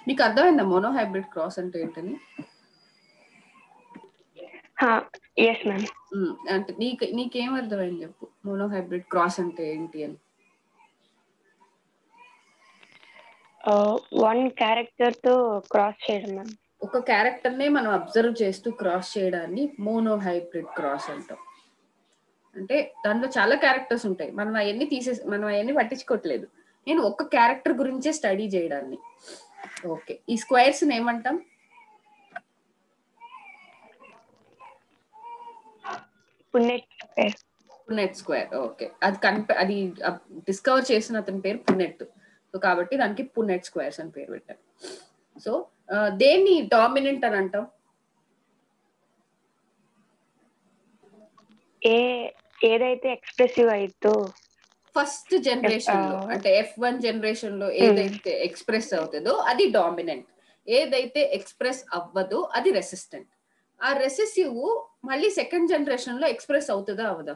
మీకు అర్థమైందా mono hybrid cross అంటే ఏంటని ఎస్ మ్యామ్ ఉమ్, అంటే నీకు నీకేం అర్థమైంది చెప్పు మోనో హైబ్రిడ్ క్రాస్ అంటే ఏంటి అని వన్ క్యారెక్టర్ తో క్రాస్ చేయడం మ్యామ్ ఒక క్యారెక్టర్ నే మనం అబ్జర్వ్ చేస్తూ క్రాస్ చేయడాన్ని మోనో హైబ్రిడ్ క్రాస్ అంటాం అంటే దాంట్లో చాలా క్యారెక్టర్స్ ఉంటాయి మనం అవన్నీ తీసే మనం అవన్నీ పట్టించుకోవట్లేదు నేను ఒక్క క్యారెక్టర్ గురించే స్టడీ చేయడాన్ని ఓకే ఈ స్క్వేర్స్ ఏమంటాం Punnett square Punnett square okay అది కనిప అది డిస్కవర్ చేసిన అతని పేరు పునెట్ సో కాబట్టి దానికి పునెట్ స్క్వేర్స్ అని పేరు పెట్టారు సో దేన్ని డామినెంట్ అని అంటాం ఏ ఏదైతే ఎక్స్ప్రెసివ్ అయితో ఫస్ట్ జనరేషన్ లో Ah. అంటే ఎఫ్ వన్ జనరేషన్ లో ఏదైతే ఎక్స్ప్రెస్ అవుతుందో అది డామినెంట్ ఏదైతే ఎక్స్ప్రెస్ అవ్వదో అది రెసిస్టెంట్ ఆ రెసెసివ్ మళ్ళీ సెకండ్ జనరేషన్ లో ఎక్స్ప్రెస్ అవుతుందా అవదా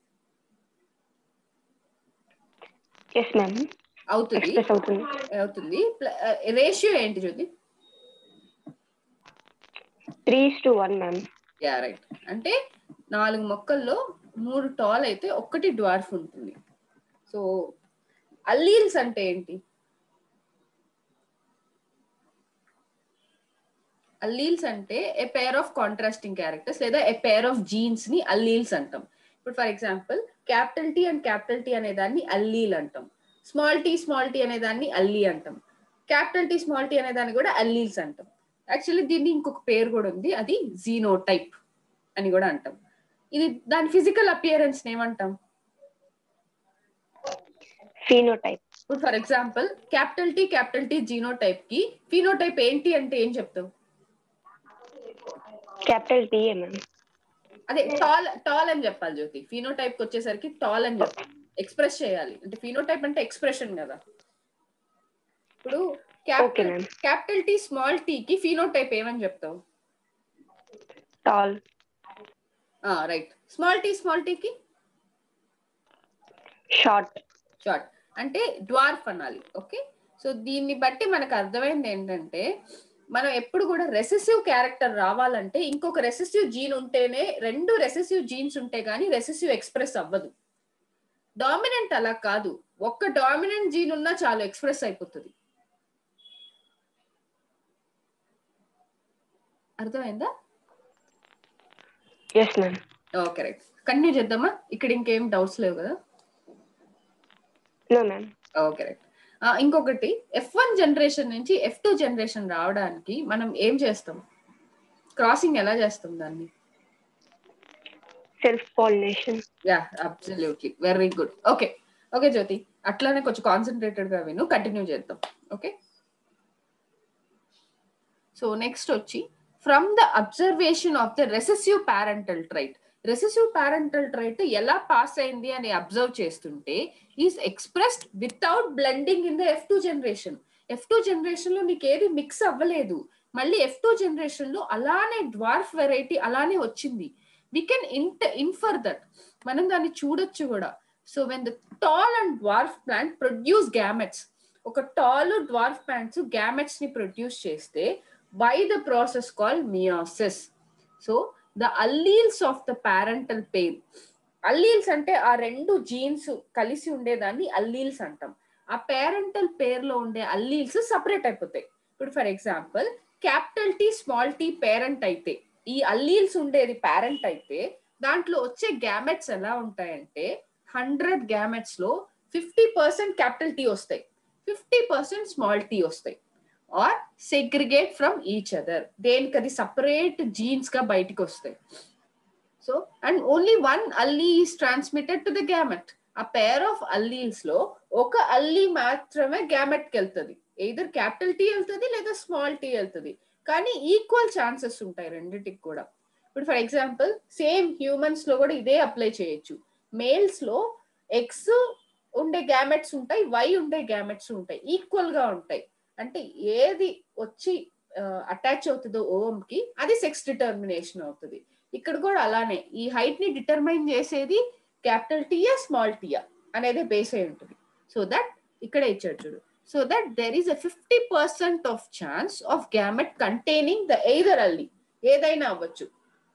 ఎస్ మ్యామ్ అవుతుంది ఎక్స్ప్రెస్ అవుతుంది అవుతుంది రేషియో ఏంటి చూది three to one ma'am yeah right అంటే నాలుగు మొక్కల్లో మూడు టాల్ అయితే ఒక్కటి డ్వార్ఫ్ ఉంటుంది సో అల్లీల్స్ అంటే ఏంటి అల్లీల్స్ అంటే a pair of contrasting characters లేదా ఏ పేర్ ఆఫ్ జీన్స్ ని అల్లీల్స్ అంటాం ఇప్పుడు for example capital T and capital T అనే దాన్ని అల్లీల్ అంటాం స్మాల్ టీ స్మాల్ టీ అనే దాన్ని అల్లీ అంటాం క్యాపిటల్ టీ స్మాల్ టీ అనే దాన్ని కూడా అల్లీల్స్ అంటాం యాక్చువల్లీ దీన్ని ఇంకొక పేరు కూడా ఉంది అది జీనోటైప్ అని కూడా అంటాం ఇది దాని ఫిజికల్ అపియరెన్స్ ఏమంటాం ఫీనోటైప్ ఇప్పుడు for example capital T capital T genotype కి ఫినోటైప్ ఏంటి అంటే ఏం చెప్తాం క్యాపిటల్ టీఏ మ్యామ్ అదే టాల్ టాల్ అని చెప్పాలి జ్యోతి ఫినోటైప్ వచ్చేసరికి టాల్ అని చెప్పాలి ఎక్స్ప్రెస్ చేయాలి అంటే ఫినోటైప్ అంటే ఎక్స్ప్రెషన్ కదా ఇప్పుడు okay ma'am capital T small T కి ఫినోటైప్ ఏమని చెప్తావు tall right small T small T కి షార్ట్ షార్ట్ అంటే డ్వార్ఫ్ అనాలి ఓకే సో దీన్ని బట్టి మనకు అర్థమైంది ఏంటంటే మనం ఎప్పుడు కూడా రెసెసివ్ క్యారెక్టర్ రావాలంటే ఇంకొక రెసెసివ్ జీన్ ఉంటేనే రెండు రెసెసివ్ జీన్స్ ఉంటే గానీ రెసెసివ్ ఎక్స్ప్రెస్ అవ్వదు డామినెంట్ అలా కాదు ఒక్క డామినెంట్ జీన్ ఉన్నా చాలు ఎక్స్ప్రెస్ అయిపోతుంది అర్థమైందా yes ma'am okay right continue చేద్దామా ఇక్కడ ఇంకేం డౌట్స్ లేవు కదా నో మ్యామ్ ఓకే రైట్ ఇంకొకటి ఎఫ్ వన్ జనరేషన్ నుంచి ఎఫ్ టూ జనరేషన్ రావడానికి మనం ఏం చేస్తాం క్రాసింగ్ ఎలా చేస్తాం దాన్ని self pollination yeah absolutely very good okay okay Jyothi అట్లానే కొంచెం కాన్సన్ట్రేటెడ్ గా విను కంటిన్యూ చేద్దాం ఓకే సో నెక్స్ట్ వచ్చి from the observation of the recessive parental trait recessive parental trait ఎలా పాస్ అయింది అని అబ్జర్వ్ చేస్తుంటే is expressed without blending in the F two generation F two generation లో నీకు ఏది మిక్స్ అవ్వలేదు మళ్ళీ ఎఫ్ టూ జనరేషన్ లో అలానే డ్వార్ఫ్ వెరైటీ అలానే వచ్చింది we can in infer that మనం దాన్ని చూడొచ్చు కూడా so when the tall and dwarf plant produce gametes ఒక టాల్ డ్వార్ఫ్ ప్లాంట్స్ గ్యామెట్స్ ని ప్రొడ్యూస్ చేస్తే by the process call meiosis so the alleles of the parental pair alleles అంటే ఆ రెండు జీన్స్ కలిసి ఉండేదాన్ని అల్లీల్స్ అంటాం ఆ పేరెంటల్ పేర్లో ఉండే అల్లీల్స్ సపరేట్ అయిపోతాయి ఇప్పుడు for example capital T small T parent అయితే ఈ అల్లీల్స్ ఉండేది పేరెంట్ అయితే దాంట్లో వచ్చే గ్యామెట్స్ ఎలా ఉంటాయంటే హండ్రెడ్ గ్యామెట్స్ లో ఫిఫ్టీ పర్సెంట్ క్యాపిటల్ టీ వస్తాయి ఫిఫ్టీ పర్సెంట్ స్మాల్ టీ వస్తాయి are segregate from each other దేనికి అది సపరేట్ జీన్స్ గా బయటికి వస్తాయి so and only one allele is transmitted to the gamete ఆ పేర్ ఆఫ్ అల్లీల్స్ లో ఒక అల్లీ మాత్రమే గ్యామెట్ కి వెళ్తుంది ఎయిదర్ క్యాపిటల్ టీ వెళ్తుంది లేదా స్మాల్ టీ వెళ్తుంది కానీ ఈక్వల్ ఛాన్సెస్ ఉంటాయి రెండిటికి కూడా ఇప్పుడు ఫర్ ఎగ్జాంపుల్ సేమ్ హ్యూమన్స్ లో కూడా ఇదే అప్లై చేయొచ్చు మేల్స్ లో ఎక్స్ ఉండే గ్యామెట్స్ ఉంటాయి వై ఉండే గ్యామెట్స్ ఉంటాయి ఈక్వల్ గా ఉంటాయి అంటే ఏది వచ్చి అటాచ్ అవుతుందో ఓమ్ కి అది సెక్స్ డిటర్మినేషన్ అవుతుంది ఇక్కడ కూడా అలానే ఈ హైట్ ని డిటర్మైన్ చేసేది క్యాపిటల్ టీయా స్మాల్ టీయా అనేది బేస్ అయి ఉంటుంది సో దట్ ఇక్కడ ఇచ్చాడు చూడు so that there is a 50% of chance of gamete containing the either allele ఏదైనా అవ్వచ్చు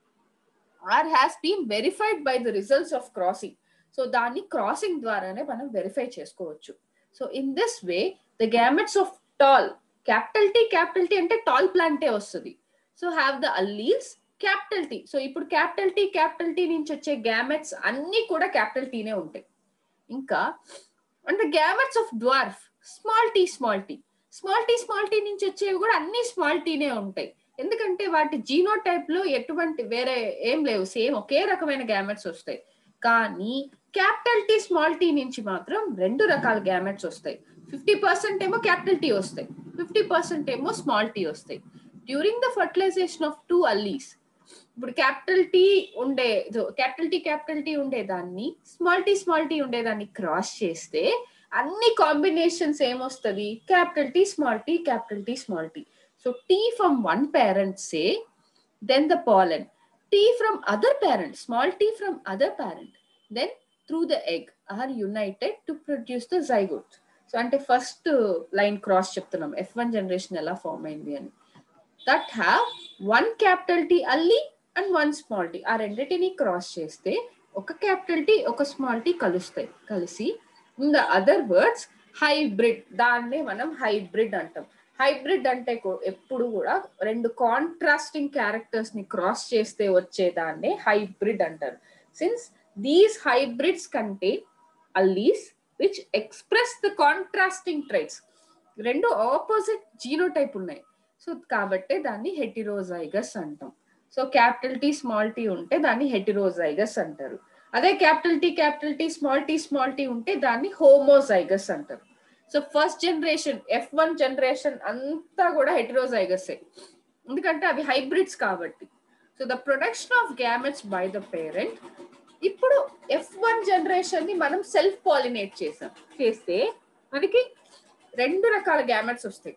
are has been verified by the results of crossing so దాన్ని క్రాసింగ్ ద్వారానే మనం వెరిఫై చేసుకోవచ్చు so in this way the gametes of tall capital T capital T అంటే tall ప్లాంటే వస్తుంది so have the alleles capital T so ఇప్పుడు capital T capital T నుంచి వచ్చే గ్యామెట్స్ అన్ని కూడా క్యాపిటల్ టీనే ఉంటాయి ఇంకా and the gametes of dwarf small T small T small T small tea నుంచి వచ్చేవి కూడా అన్ని స్మాల్ టీనే ఉంటాయి ఎందుకంటే వాటి జీనో టైప్ లో ఎటువంటి వేరే ఏం లేవు సేమ్ ఒకే రకమైన గ్యామెట్స్ వస్తాయి కానీ క్యాపిటల్ టీ స్మాల్ టీ నుంచి మాత్రం రెండు రకాల గ్యామెట్స్ వస్తాయి ఫిఫ్టీ పర్సెంట్ ఏమో క్యాపిటల్ టీ వస్తాయి ఫిఫ్టీ పర్సెంట్ ఏమో స్మాల్ టీ వస్తాయి during the fertilization of two alleles ఇప్పుడు క్యాపిటల్ టీ ఉండే క్యాపిటల్ టీ క్యాపిటల్ టీ ఉండేదాన్ని స్మాల్ టీ స్మాల్ టీ ఉండేదాన్ని క్రాస్ చేస్తే అన్ని కాంబినేషన్స్ ఏమొస్తుంది capital T small T capital T small T so T from one parent say then the pollen T from other parent small T from other parent then through the egg are united to produce the zygote so అంటే first line cross చెప్తున్నాం F one generation ఎలా form అయింది అని that have one capital T allele and one small T ఆ రెండింటిని cross చేస్తే ఒక capital T ఒక స్మాల్ టీ కలుస్తాయి కలిసి in the other words hybrid దాన్నే మనం హైబ్రిడ్ అంటాం హైబ్రిడ్ అంటే ఎప్పుడు కూడా రెండు కాంట్రాస్టింగ్ క్యారెక్టర్స్ ని క్రాస్ చేస్తే వచ్చేదాన్నే హైబ్రిడ్ అంటారు since these hybrids contain alleles which express the contrasting traits రెండు ఆపోజిట్ జీనోటైప్ ఉన్నాయి సో కాబట్టి దాన్ని హెటిరోజైగస్ అంటాం so capital T small T ఉంటే దాన్ని హెటిరోజైగస్ అంటారు అదే capital T capital T small T small T ఉంటే దాన్ని హోమోజైగస్ అంటారు so first generation F one generation అంతా కూడా హెటిరోజైగస్ ఎందుకంటే అవి హైబ్రిడ్స్ కాబట్టి so the production of gametes by the parent ఇప్పుడు ఎఫ్ వన్ జనరేషన్ ని మనం సెల్ఫ్ పాలినేట్ చేసాం చేస్తే మనకి రెండు రకాల గ్యామెట్స్ వస్తాయి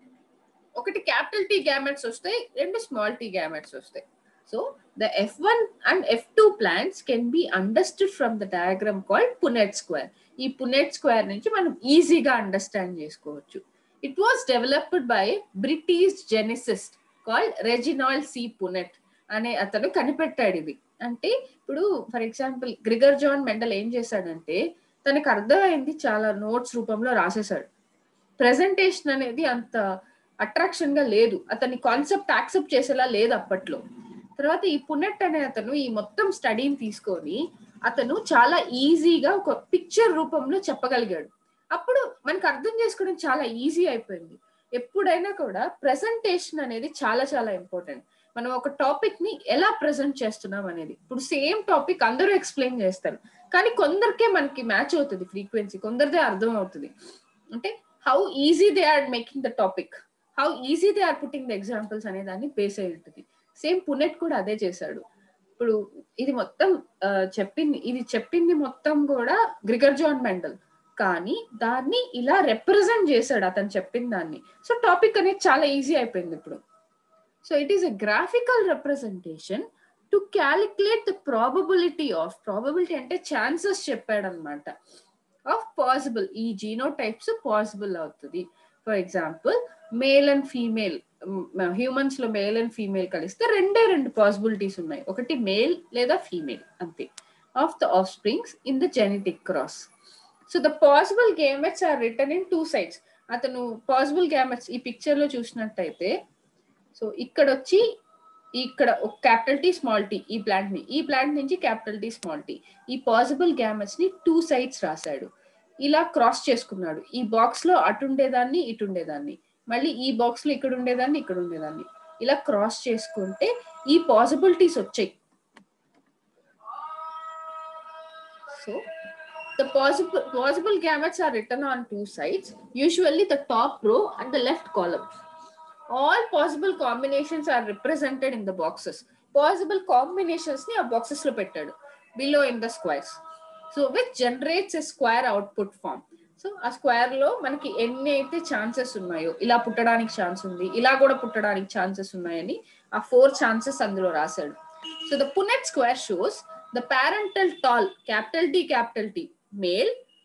ఒకటి క్యాపిటల్ టీ గ్యామెట్స్ వస్తాయి రెండు స్మాల్ టీ గ్యామెట్స్ వస్తాయి so the F one and F two plants can be understood from the diagram called Punnett square ఈ పునెట్ స్క్వేర్ నుంచి మనం ఈజీగా అండర్స్టాండ్ చేసుకోవచ్చు it was developed by British geneticist called Reginald C Punnett అనే అతను కనిపెట్టాడు ఇది అంటే ఇప్పుడు for example Gregor John Mendel ఏం చేశాడంటే తనకు అర్థమైంది చాలా నోట్స్ రూపంలో రాసేశాడు ప్రెజెంటేషన్ అనేది అంత అట్రాక్షన్ గా లేదు అతని కాన్సెప్ట్ యాక్సెప్ట్ చేసేలా లేదు అప్పట్లో తర్వాత ఈ పునెట్ అనే అతను ఈ మొత్తం స్టడీని తీసుకొని అతను చాలా ఈజీగా ఒక పిక్చర్ రూపంలో చెప్పగలిగాడు అప్పుడు మనకు అర్థం చేసుకోవడం చాలా ఈజీ అయిపోయింది ఎప్పుడైనా కూడా ప్రెజెంటేషన్ అనేది చాలా చాలా ఇంపార్టెంట్ మనం ఒక టాపిక్ ని ఎలా ప్రెజెంట్ చేస్తున్నాం అనేది ఇప్పుడు సేమ్ టాపిక్ అందరూ ఎక్స్ప్లెయిన్ చేస్తారు కానీ కొందరికే మనకి మ్యాచ్ అవుతుంది ఫ్రీక్వెన్సీ కొందరిదే అర్థం అవుతుంది అంటే how easy they are making the topic how easy they are putting the examples అనే దాన్ని బేస్ అయి ఉంటుంది సేమ్ పునెట్ కూడా అదే చేశాడు ఇప్పుడు ఇది మొత్తం చెప్పింది ఇది చెప్పింది మొత్తం కూడా గ్రిగర్ జాన్ మెండల్ కానీ దాన్ని ఇలా రిప్రజెంట్ చేశాడు అతను చెప్పిన దాన్ని సో టాపిక్ అనేది చాలా ఈజీ అయిపోయింది ఇప్పుడు so it is a graphical representation to calculate the probability of probability అంటే ఛాన్సెస్ చెప్పాడనమాట ఆఫ్ పాసిబుల్ ఈ జీనో టైప్స్ పాసిబుల్ అవుతుంది for example male and female humans లో మేల్ అండ్ ఫీమేల్ కలిస్తే రెండే రెండు పాసిబిలిటీస్ ఉన్నాయి ఒకటి మేల్ లేదా ఫీమేల్ అంతే of the offsprings in the genetic cross so the possible gametes are written in two sides అతను పాసిబుల్ గ్యామెట్స్ ఈ పిక్చర్ లో చూసినట్టయితే సో ఇక్కడ వచ్చి ఇక్కడ ఒక క్యాపిటల్ టీ స్మాల్ టీ ఈ ప్లాంట్ ని ఈ ప్లాంట్ నుంచి క్యాపిటల్ టీ స్మాల్ టీ ఈ పాసిబుల్ గ్యామెట్స్ ని టూ సైడ్స్ రాశాడు ఇలా క్రాస్ చేసుకున్నాడు ఈ బాక్స్ లో అటు ఉండేదాన్ని ఇటు ఉండేదాన్ని మళ్ళీ ఈ బాక్స్ లో ఇక్కడ ఉండేదాన్ని ఇక్కడ ఉండేదాన్ని ఇలా క్రాస్ చేసుకుంటే ఈ పాసిబిలిటీస్ వచ్చాయి so the possible possible gametes are written on two sides usually the top row and the left column all possible combinations are represented in the boxes possible combinations ni ఆ boxes లో పెట్టాడు below in the squares so which generates a square output form so ఆ square లో మనకి ఎన్ని అయితే chances ఉన్నాయో ఇలా పుట్టడానికి ఛాన్స్ ఉంది ఇలా కూడా పుట్టడానికి ఛాన్సెస్ ఉన్నాయని ఆ ఫోర్ ఛాన్సెస్ అందులో రాశాడు so the Punnett square shows the parental tall capital T capital T male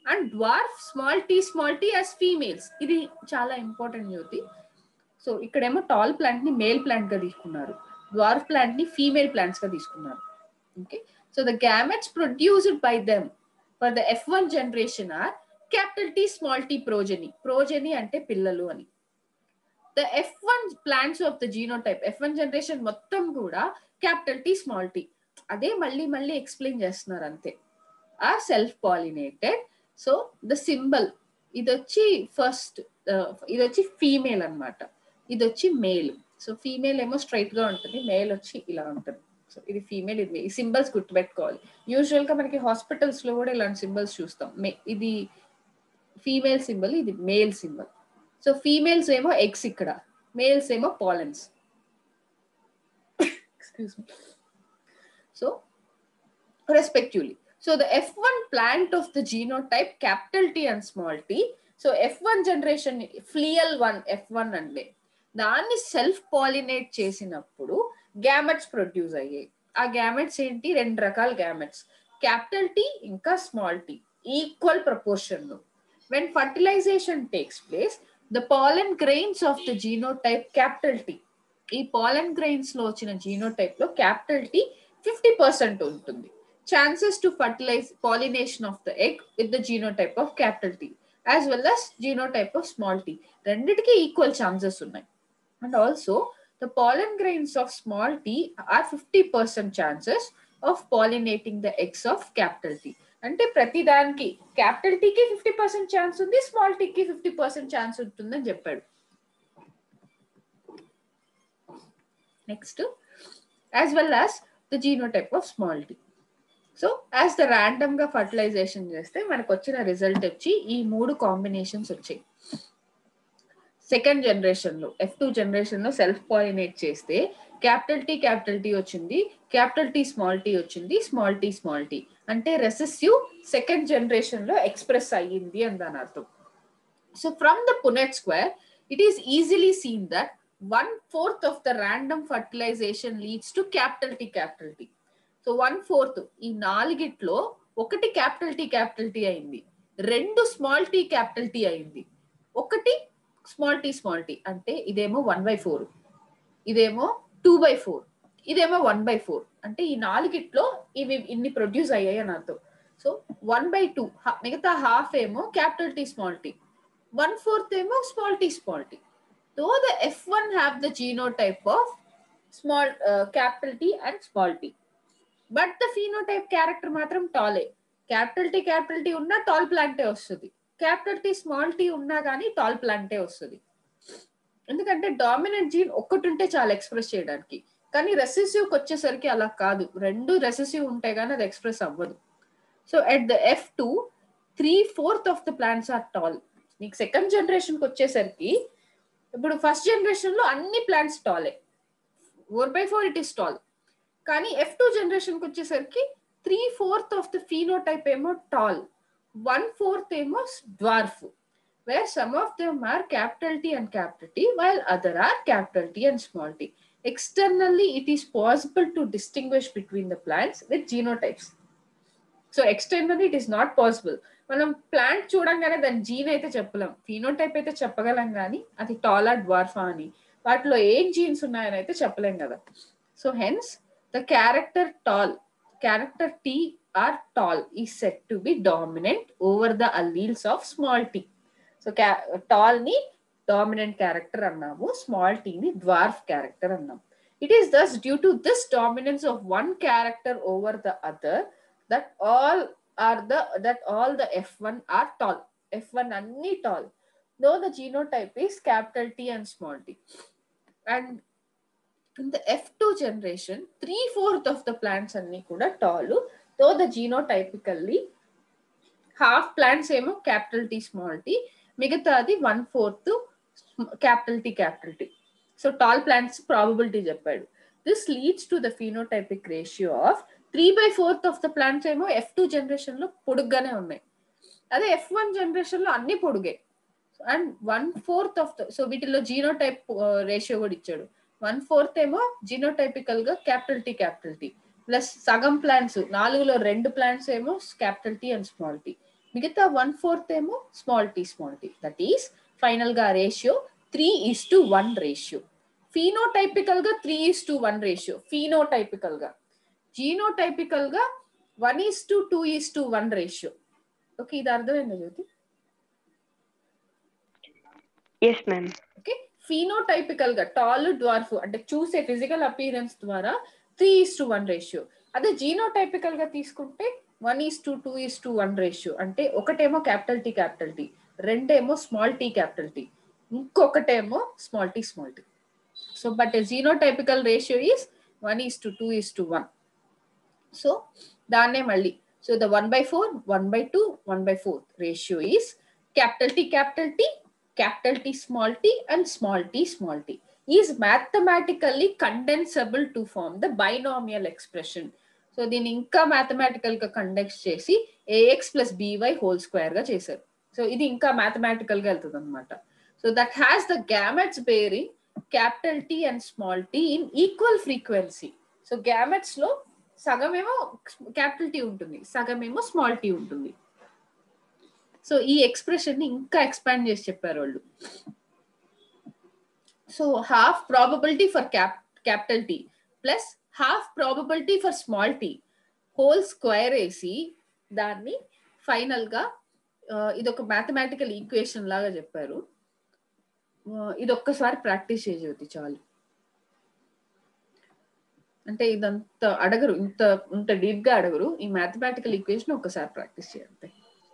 and dwarf small T small T as females ఇది చాలా ఇంపార్టెంట్ జ్యోతి సో ఇక్కడేమో టాల్ ప్లాంట్ ని మేల్ ప్లాంట్ గా తీసుకున్నారు డ్వార్ఫ్ ప్లాంట్ ని female plants గా తీసుకున్నారు okay so the gametes produced by them for the F one generation are capital T small T progeny progeny అంటే పిల్లలు అని the F one plants of the genotype F one generation మొత్తం కూడా capital T small T అదే మళ్ళీ మళ్ళీ explain చేస్తున్నారు అంతే are self pollinated so the symbol ఇది వచ్చి ఫస్ట్ ఇది వచ్చి ఫీమేల్ అన్నమాట ఇది వచ్చి మేల్ సో ఫీమేల్ ఏమో స్ట్రైట్ గా ఉంటుంది మేల్ వచ్చి ఇలా ఉంటుంది సో ఇది ఫీమేల్ ఇది ఈ సింబల్స్ గుర్తుపెట్టుకోవాలి యూజువల్ గా మనకి హాస్పిటల్స్ లో కూడా ఇలాంటి సింబల్స్ చూస్తాం మే- ఇది ఫీమేల్ సింబల్ ఇది మేల్ సింబల్ సో ఫీమేల్స్ ఏమో ఎగ్స్ ఇక్కడ మేల్స్ ఏమో pollens excuse me so respectively. So the F1 plant of the genotype capital T and small t. So F1 generation fleal 1 F1 అంటే దాన్ని self pollinate చేసినప్పుడు gametes produce అయ్యాయి ఆ gametes ఏంటి రెండు రకాల గ్యామెట్స్ క్యాపిటల్ టీ ఇంకా స్మాల్ టీ ఈక్వల్ ప్రపోర్షన్ లో when fertilization takes place the pollen grains of the genotype capital T ఈ పాలన్ గ్రెయిన్స్ లో వచ్చిన జీనోటైప్ లో క్యాపిటల్ టీ ఫిఫ్టీ పర్సెంట్ ఉంటుంది chances to fertilize pollination of the egg with the genotype of capital T as well as genotype of small t. రెండిటికి equal chances ఉన్నాయి and also the pollen grains of small T are fifty percent chances of pollinating the eggs of capital T అంటే ప్రతి దానికి capital టీకి fifty percent chance ఉంది small టీకి fifty percent chance ఉంటుందని చెప్పాడు next as well as the genotype of small T so as the random గా fertilization చేస్తే మనకు వచ్చిన రిజల్ట్ వచ్చి ఈ మూడు కాంబినేషన్స్ వచ్చాయి సెకండ్ జనరేషన్ లో ఎఫ్ టూ జనరేషన్ లో సెల్ఫ్ పాలినేట్ చేస్తే క్యాపిటల్ టీ క్యాపిటల్ టీ వచ్చింది క్యాపిటల్ టీ స్మాల్ టీ వచ్చింది స్మాల్ టీ స్మాల్ టీ అంటే రెసెసివ్ సెకండ్ జనరేషన్ లో ఎక్స్ప్రెస్ అయ్యింది అని దాని అర్థం so from the Punnett square it is easily seen that one fourth of the random fertilization leads to capital T capital T so one fourth ఈ నాలుగిట్లో ఒకటి capital T capital tea అయింది రెండు స్మాల్ టీ క్యాపిటల్ టీ అయింది ఒకటి small T small T అంటే ఇదేమో one by four ఇదేమో టూ బై ఫోర్ ఇదేమో వన్ బై ఫోర్ అంటే ఈ నాలుగిట్లో ఇవి ఇన్ని ప్రొడ్యూస్ అయ్యాయి అని అర్థం సో వన్ బై టూ మిగతా హాఫ్ ఏమో capital T small T one fourth ఏమో small T small T though the F one have the genotype of small capital T and small T but the phenotype character మాత్రం టాలే capital T capital T ఉన్నా tall ప్లాంటే వస్తుంది capital T small tea ఉన్నా కానీ tall ప్లాంటే వస్తుంది ఎందుకంటే డామినెంట్ జీన్ ఒక్కటి ఉంటే చాలా ఎక్స్ప్రెస్ చేయడానికి కానీ రెసెసివ్కి వచ్చేసరికి అలా కాదు రెండు రెసెసివ్ ఉంటే కానీ అది ఎక్స్ప్రెస్ అవ్వదు so at the F two three fourth of the plants are tall నీకు సెకండ్ జనరేషన్కి వచ్చేసరికి ఇప్పుడు ఫస్ట్ జనరేషన్ లో అన్ని ప్లాంట్స్ టాలే four by four it is tall కానీ ఎఫ్ టూ జనరేషన్కి వచ్చేసరికి three fourth of the phenotype ఏమో టాల్ వన్ ఫోర్త్ ఏమో dwarf where some of them are capital T and capital T while other are capital T and small T externally it is possible to distinguish between the plants with genotypes so externally it is not possible మనం plant చూడంగానే దాని gene అయితే చెప్పలేం phenotype అయితే చెప్పగలం కానీ అది టాలా డ్వార్ఫా అని వాటిలో ఏం జీన్స్ ఉన్నాయని అయితే చెప్పలేం కదా so hence the character tall character t or tall is said to be dominant over the alleles of small t so tall ni dominant character అన్నాము స్మాల్ టీ ని డ్వార్ఫ్ క్యారెక్టర్ అన్నాం it is thus due to this dominance of one character over the other that all are the that all the F one are tall F one అన్ని tall though the genotype is capital T and small T and in the F2 generation, three fourth of the plants అన్ని కూడా tall though the genotypically half plants ఏమో capital T small T మిగతాది one fourth capital T capital T so tall plants probability చెప్పాడు this leads to the phenotypic ratio of three by fourth of the plants ఏమో F two generation లో పొడుగ్గానే ఉన్నాయి అదే F one generation లో అన్ని పొడుగే and one fourth of the so వీటిలో జీనోటైప్ రేషియో కూడా ఇచ్చాడు వన్ ఫోర్త్ ఏమో జీనోటైపికల్ గా capital T capital T plus సగం ప్లాంట్స్ నాలుగులో రెండు ప్లాంట్స్ ఏమో capital T and small T మిగతా వన్ ఫోర్త్ ఏమో small T small T that is final గా ratio three is to one ratio phenotypical గా three is to one ratio phenotypical గా genotypical గా one is to two is to one ratio okay ఇది అర్థమైందా Jyothi yes ma'am okay phenotypical గా tall dwarf అంటే చూసే physical appearance ద్వారా three is to one ratio అదే జీనోటైపికల్ గా తీసుకుంటే one is to two is to one ratio అంటే ఒకటేమో క్యాపిటల్ టీ క్యాపిటల్ టీ రెండేమో స్మాల్ టీ క్యాపిటల్ టీ ఇంకొకటేమో small T small T so but genotypical ratio is one is to two is to one so దాన్నే మళ్ళీ so the one by four one by two one by four ratio is capital T capital T capital T small t and small t small t is mathematically condensable to form the binomial expression. So దీన్ని ఇంకా mathematical గా conduct చేసి a x plus b y whole square గా చేశారు so ఇది ఇంకా mathematical గా వెళ్తుంది అనమాట so that has the gametes bearing capital T and small T in equal frequency so gametes లో సగమేమో క్యాపిటల్ టీ ఉంటుంది సగమేమో స్మాల్ టీ ఉంటుంది సో ఈ ఎక్స్ప్రెషన్ ని ఇంకా ఎక్స్పాండ్ చేసి చెప్పారు వాళ్ళు so half probability for cap capital T plus half probability for small T whole square వేసి దాన్ని ఫైనల్ గా ఇది ఒక మ్యాథమెటికల్ ఈక్వేషన్ లాగా చెప్పారు ఇది ఒక్కసారి ప్రాక్టీస్ చేయవచ్చు చాలు అంటే ఇదంతా అడగరు ఇంత ఇంత డీప్ గా అడగరు ఈ మ్యాథమెటికల్ ఈక్వేషన్ ఒక్కసారి ప్రాక్టీస్ చేయండి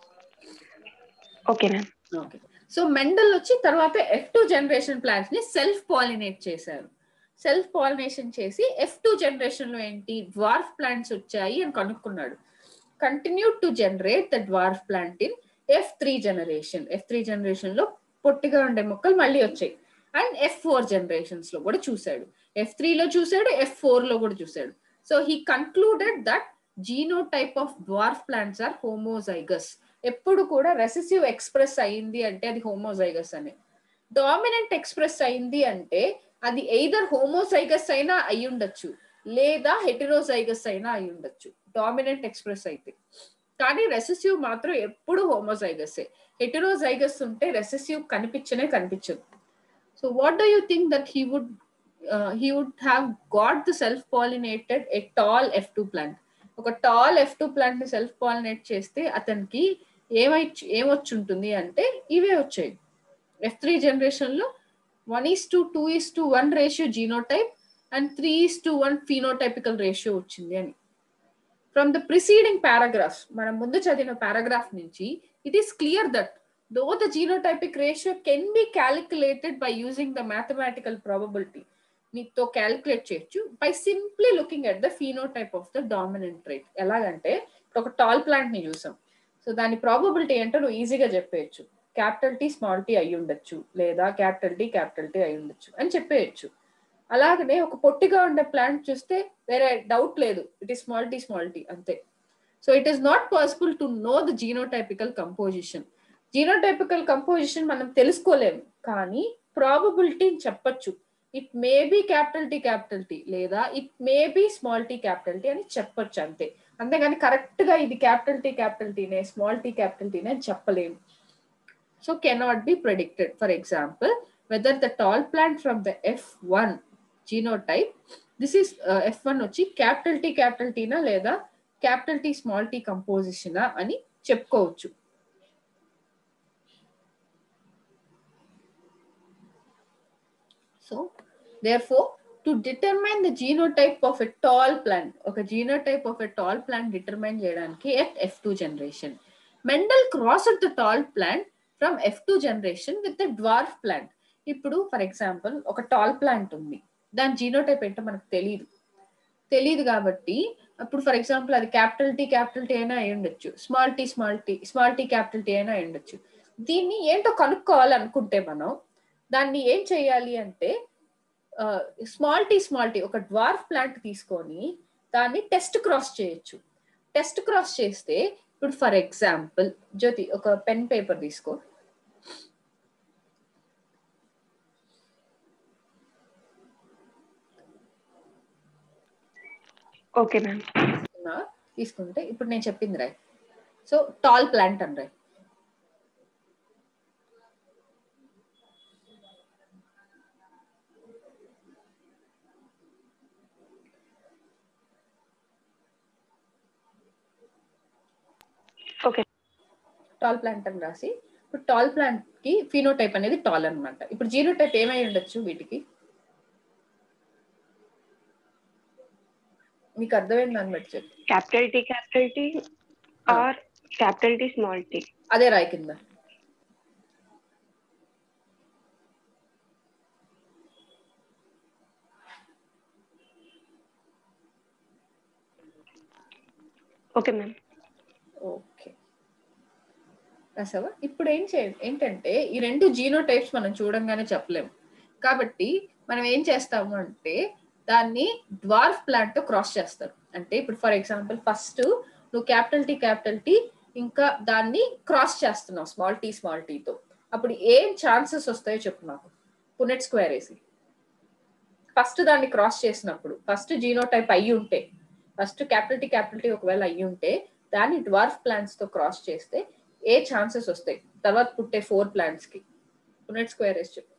okay ma'am okay so Mendel వచ్చి తర్వాత ఎఫ్ టూ జనరేషన్ ప్లాంట్స్ ని సెల్ఫ్ పాలినేట్ చేశారు సెల్ఫ్ పాలినేషన్ చేసి ఎఫ్ టూ జనరేషన్ లో ఏంటి డ్వార్ఫ్ ప్లాంట్స్ వచ్చాయి అని కనుక్కున్నాడు continue to generate the dwarf plant in F three generation F three generation లో పొట్టిగా ఉండే మొక్కలు మళ్ళీ వచ్చాయి అండ్ ఎఫ్ ఫోర్ జనరేషన్స్ లో కూడా చూశాడు ఎఫ్ త్రీలో చూశాడు ఎఫ్ ఫోర్ లో కూడా చూశాడు సో he concluded that genotype of dwarf plants are homozygous ఎప్పుడు కూడా రెసెసివ్ ఎక్స్ప్రెస్ అయింది అంటే అది హోమోజైగస్ అనే డామినెంట్ ఎక్స్ప్రెస్ అయింది అంటే అది ఎయిదర్ హోమోజైగస్ అయినా అయి ఉండొచ్చు లేదా హెటిరోజైగస్ అయినా అయి ఉండొచ్చు డామినెంట్ ఎక్స్ప్రెస్ అయితే కానీ రెసెసివ్ మాత్రం ఎప్పుడు హోమోజైగస్ హెటిరోజైగస్ ఉంటే రెసెసివ్ కనిపించనే కనిపించదు so what do you think that he would he would have got the self pollinated a tall F two plant ఒక టాల్ ఎఫ్ టూ ప్లాంట్ ని సెల్ఫ్ పాలినేట్ చేస్తే అతనికి ఏమై ఏమొచ్చి ఉంటుంది అంటే ఇవే వచ్చాయి ఎఫ్ త్రీ జనరేషన్ లో one is to two is to one ratio genotype and three is to one phenotypical ratio వచ్చింది అని ఫ్రమ్ ద ప్రిసీడింగ్ పారాగ్రాఫ్ మనం ముందు చదివిన పారాగ్రాఫ్ నుంచి it is clear that though the genotypic ratio can be calculated by using the mathematical probability నీతో calculate చేయొచ్చు by simply looking at the phenotype of the dominant rate ఎలాగంటే ఒక tall plant ని చూసాం సో దాని probability ఏంటో నువ్వు ఈజీగా చెప్పేయచ్చు క్యాపిటల్ టీ స్మాల్ టీ అయి ఉండొచ్చు లేదా క్యాపిటల్ టీ క్యాపిటల్ టీ అయి ఉండొచ్చు అని చెప్పేయచ్చు అలాగనే ఒక పొట్టిగా ఉండే ప్లాంట్ చూస్తే వేరే డౌట్ లేదు it is small T small T అంతే so it is not possible to know the genotypical composition genotypical composition మనం తెలుసుకోలేము కానీ ప్రాబబిలిటీ చెప్పచ్చు it may be capital T capital T లేదా it may be small T capital T అని చెప్పొచ్చు అంతే అంతేగాని కరెక్ట్ గా ఇది క్యాపిటల్ టీ క్యాపిటల్ టీనే స్మాల్ టీ క్యాపిటల్ టీనే అని చెప్పలేము so cannot be predicted for example whether the tall plant from the F one genotype this is F one వచ్చి క్యాపిటల్ టీ క్యాపిటల్ టీనా లేదా క్యాపిటల్ టీ స్మాల్ టీ కంపోజిషనా అని చెప్పుకోవచ్చు so therefore to determine the genotype of a tall plant ఒక genotype of a tall plant determine చేయడానికి at F two generation Mendel cross the tall plant from F two generation with the dwarf plant ఇప్పుడు for example ఒక tall plant ఉంది దాని genotype ఏంటో మనకు తెలియదు తెలియదు కాబట్టి అప్పుడు ఫర్ ఎగ్జాంపుల్ అది క్యాపిటల్ టీ క్యాపిటల్ టీ అయినా అయి ఉండొచ్చు small T small T small T capital T అయినా అయి ఉండొచ్చు దీన్ని ఏంటో కనుక్కోవాలి అనుకుంటే మనం దాన్ని ఏం చేయాలి అంటే స్మాల్ టీ స్మాల్ టీ ఒక డ్వార్ఫ్ ప్లాంట్ తీసుకొని దాన్ని టెస్ట్ క్రాస్ చేయొచ్చు టెస్ట్ క్రాస్ చేస్తే ఇప్పుడు ఫర్ ఎగ్జాంపుల్ జ్యోతి ఒక పెన్ పేపర్ తీసుకో ఓకే మ్యామ్ తీసుకుంటే ఇప్పుడు నేను చెప్పింది రాయ్ సో టాల్ ప్లాంట్ అండి ఓకే టాల్ ప్లాంట్ అని రాసి ఇప్పుడు టాల్ ప్లాంట్ కి ఫినోటైప్ అనేది టాల్ అన్నమాట ఇప్పుడు జీనోటైప్ ఏమై ఉండొచ్చు వీటికి మీకు అర్థమైంది దాన్ని బట్టి చెప్పు capital T capital T or capital T small T అదే రాయి కింద ఓకే మ్యామ్ ఓకే రాసావా ఇప్పుడు ఏం చే ఏంటంటే ఈ రెండు జీనో టైప్స్ మనం చూడంగానే చెప్పలేము కాబట్టి మనం ఏం చేస్తాము అంటే దాన్ని డ్వార్ఫ్ ప్లాంట్ తో క్రాస్ చేస్తారు అంటే ఇప్పుడు ఫర్ ఎగ్జాంపుల్ ఫస్ట్ నువ్వు క్యాపిటల్ టీ క్యాపిటల్ టీ ఇంకా దాన్ని క్రాస్ చేస్తున్నావు స్మాల్ టీ స్మాల్ టీతో అప్పుడు ఏం ఛాన్సెస్ వస్తాయో చెప్పు నాకు పునెట్ స్క్వేర్ వేసి ఫస్ట్ దాన్ని క్రాస్ చేసినప్పుడు ఫస్ట్ జీనో టైప్ అయ్యి ఉంటే first capital T capital T ఒకవేళ అయ్యి ఉంటే దాన్ని డ్వార్ఫ్ ప్లాంట్స్ తో క్రాస్ చేస్తే ఏ ఛాన్సెస్ వస్తాయి తర్వాత పుట్టే ఫోర్ ప్లాంట్స్ కి పునెట్ స్క్వేర్ వేసి చెప్పు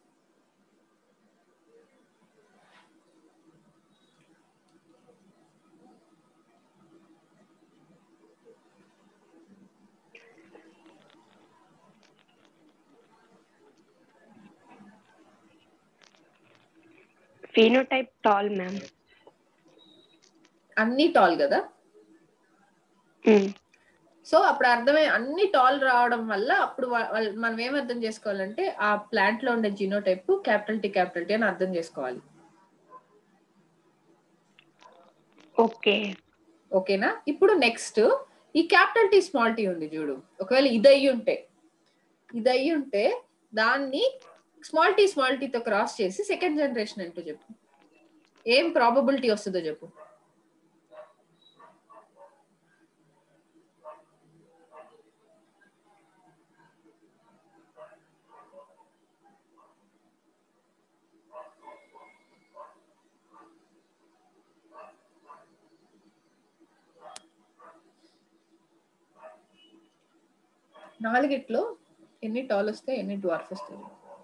ఫీనోటైప్ టాల్ మ్యామ్ అన్ని టాల్ కదా సో అప్పుడు అర్థమై అన్ని టాల్ రావడం వల్ల అప్పుడు వా- వాళ్ళ- మనం ఏం అర్థం చేసుకోవాలంటే ఆ ప్లాంట్ లో ఉండే genotype capital T capital T అని అర్థం చేసుకోవాలి ఓకే ఓకేనా ఇప్పుడు నెక్స్ట్ ఈ క్యాపిటల్ టీ స్మాల్ టీ ఉంది చూడు ఒకవేళ ఇది అయ్యి ఉంటే ఇది అయ్యి ఉంటే దాన్ని స్మాల్ టీ స్మాల్ టీతో క్రాస్ చేసి సెకండ్ జనరేషన్ అంటూ చెప్పు ఏం ప్రాబబిలిటీ వస్తుందో చెప్పు నాలుగిట్లో ఎన్ని టాల్ వస్తాయి ఎన్ని డ్వార్ఫ్ వస్తాయి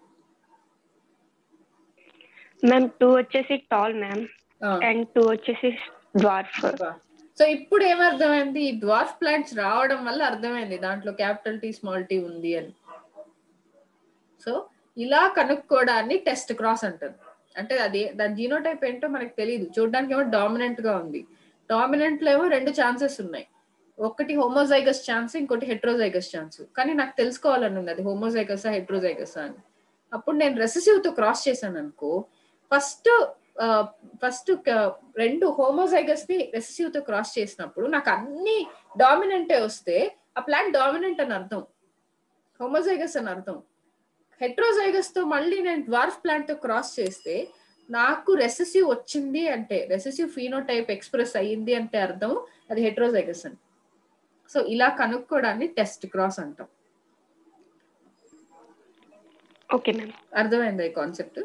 మ్యామ్ టూ వచ్చేసి టాల్ మ్యామ్ ఆ. అండ్ టూ వచ్చేసి డ్వార్ఫ్ సో ఇప్పుడు ఏమర్థమైంది ఈ డ్వార్ఫ్ ప్లాంట్స్ రావడం వల్ల అర్థమైంది దాంట్లో క్యాపిటల్ టీ స్మాల్ టీ ఉంది అని సో ఇలా కనుక్కోవడాన్ని టెస్ట్ క్రాస్ అంటారు అంటే అది దాని జీనోటైప్ ఏంటో మనకు తెలియదు చూడడానికి ఏమో డామినెంట్ గా ఉంది డామినెంట్ లో ఏమో రెండు ఛాన్సెస్ ఉన్నాయి ఒకటి హోమోజైగస్ ఛాన్స్ ఇంకోటి హెట్రోజైగస్ ఛాన్స్ కానీ నాకు తెలుసుకోవాలని ఉంది అది హోమోజైగస్ హెట్రోజైగస్ అని అప్పుడు నేను రెసెసివ్ తో క్రాస్ చేశాను అనుకో ఫస్ట్ ఫస్ట్ రెండు హోమోజైగస్ ని రెసెసివ్ తో క్రాస్ చేసినప్పుడు నాకు అన్ని డామినెంటే వస్తే ఆ ప్లాంట్ డామినెంట్ అని అర్థం హోమోజైగస్ అని అర్థం హెట్రోజైగస్ తో మళ్ళీ నేను డ్వార్ఫ్ ప్లాంట్ తో క్రాస్ చేస్తే నాకు రెసెసివ్ వచ్చింది అంటే రెసెసివ్ ఫీనోటైప్ ఎక్స్ప్రెస్ అయ్యింది అంటే అర్థం అది హెట్రోజైగస్ అని సో ఇలా కనుక్కోవడాన్ని టెస్ట్ క్రాస్ అంటాం ఓకే మ్యామ్ అర్థమైందా ఈ concept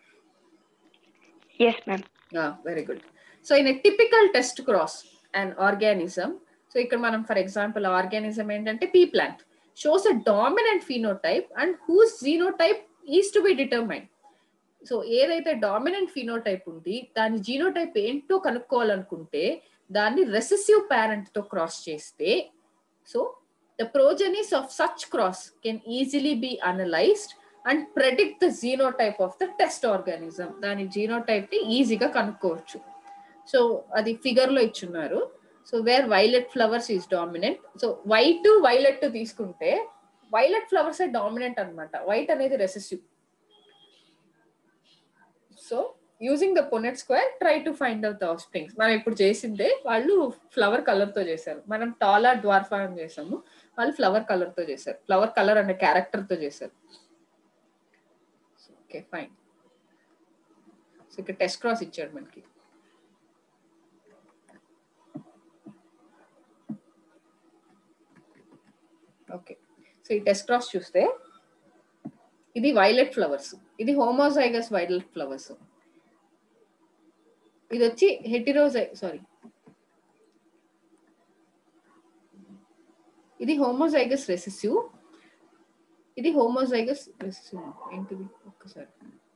yes ma'am very good so in typical test cross and organism so ఇక్కడ మనం ఫర్ ఎగ్జాంపుల్ ఆర్గానిజం ఏంటంటే pea plant shows a dominant phenotype and whose genotype is to be determine so ఏదైతే dominant phenotype ఉంది దాని genotype ఏంటో కనుక్కోవాలనుకుంటే దాన్ని recessive parent తో క్రాస్ చేస్తే so the progenies of such cross can easily be analysed and predict the genotype of the test organism దాని genotype ని ఈజీగా కనుక్కోవచ్చు సో అది ఫిగర్ లో ఇచ్చున్నారు so where violet flowers is dominant so white violet తీసుకుంటే violet flowers dominant అన్నమాట white అనేది recessive so using the Punnett square try to find out the springs మనం ఇప్పుడు చేసిందే వాళ్ళు ఫ్లవర్ కలర్ తో చేశారు మనం టాలా డ్వార్ఫా అని చేసాము వాళ్ళు ఫ్లవర్ కలర్ తో చేశారు ఫ్లవర్ కలర్ అనే క్యారెక్టర్ తో చేశారు ఓకే ఫైన్ సో ఇక్కడ టెస్ట్ క్రాస్ ఇచ్చాడు మనకి ఓకే సో ఈ టెస్ట్ క్రాస్ చూస్తే ఇది వైలెట్ ఫ్లవర్స్ ఇది హోమోజైగస్ వైలెట్ ఫ్లవర్స్ ఇది వచ్చి హెటిరోజై సారీ ఇది హోమోజైగస్ రెసెసివ్ ఇది హోమోజైగస్ రెసెసివ్ ఏంటిది ఒక్కసారి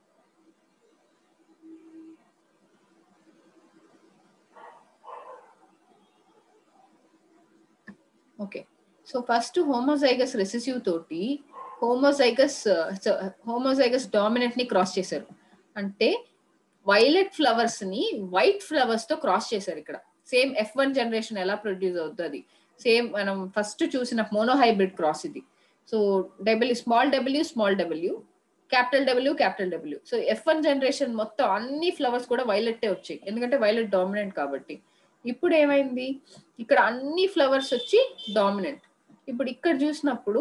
okay so first homozygous recessive తోటి హోమోజైగస్ హోమోజైగస్ డామినెంట్ ని క్రాస్ చేశారు అంటే వైలెట్ ఫ్లవర్స్ ని వైట్ ఫ్లవర్స్ తో క్రాస్ చేశారు ఇక్కడ సేమ్ ఎఫ్ వన్ జనరేషన్ ఎలా ప్రొడ్యూస్ అవుతుంది సేమ్ మనం ఫస్ట్ చూసిన మోనోహైబ్రిడ్ క్రాస్ ఇది so W small W small W capital W capital W so F one generation మొత్తం అన్ని ఫ్లవర్స్ కూడా వైలెట్టే వచ్చాయి ఎందుకంటే వైలెట్ డామినెంట్ కాబట్టి ఇప్పుడు ఏమైంది ఇక్కడ అన్ని ఫ్లవర్స్ వచ్చి డామినెంట్ ఇప్పుడు ఇక్కడ చూసినప్పుడు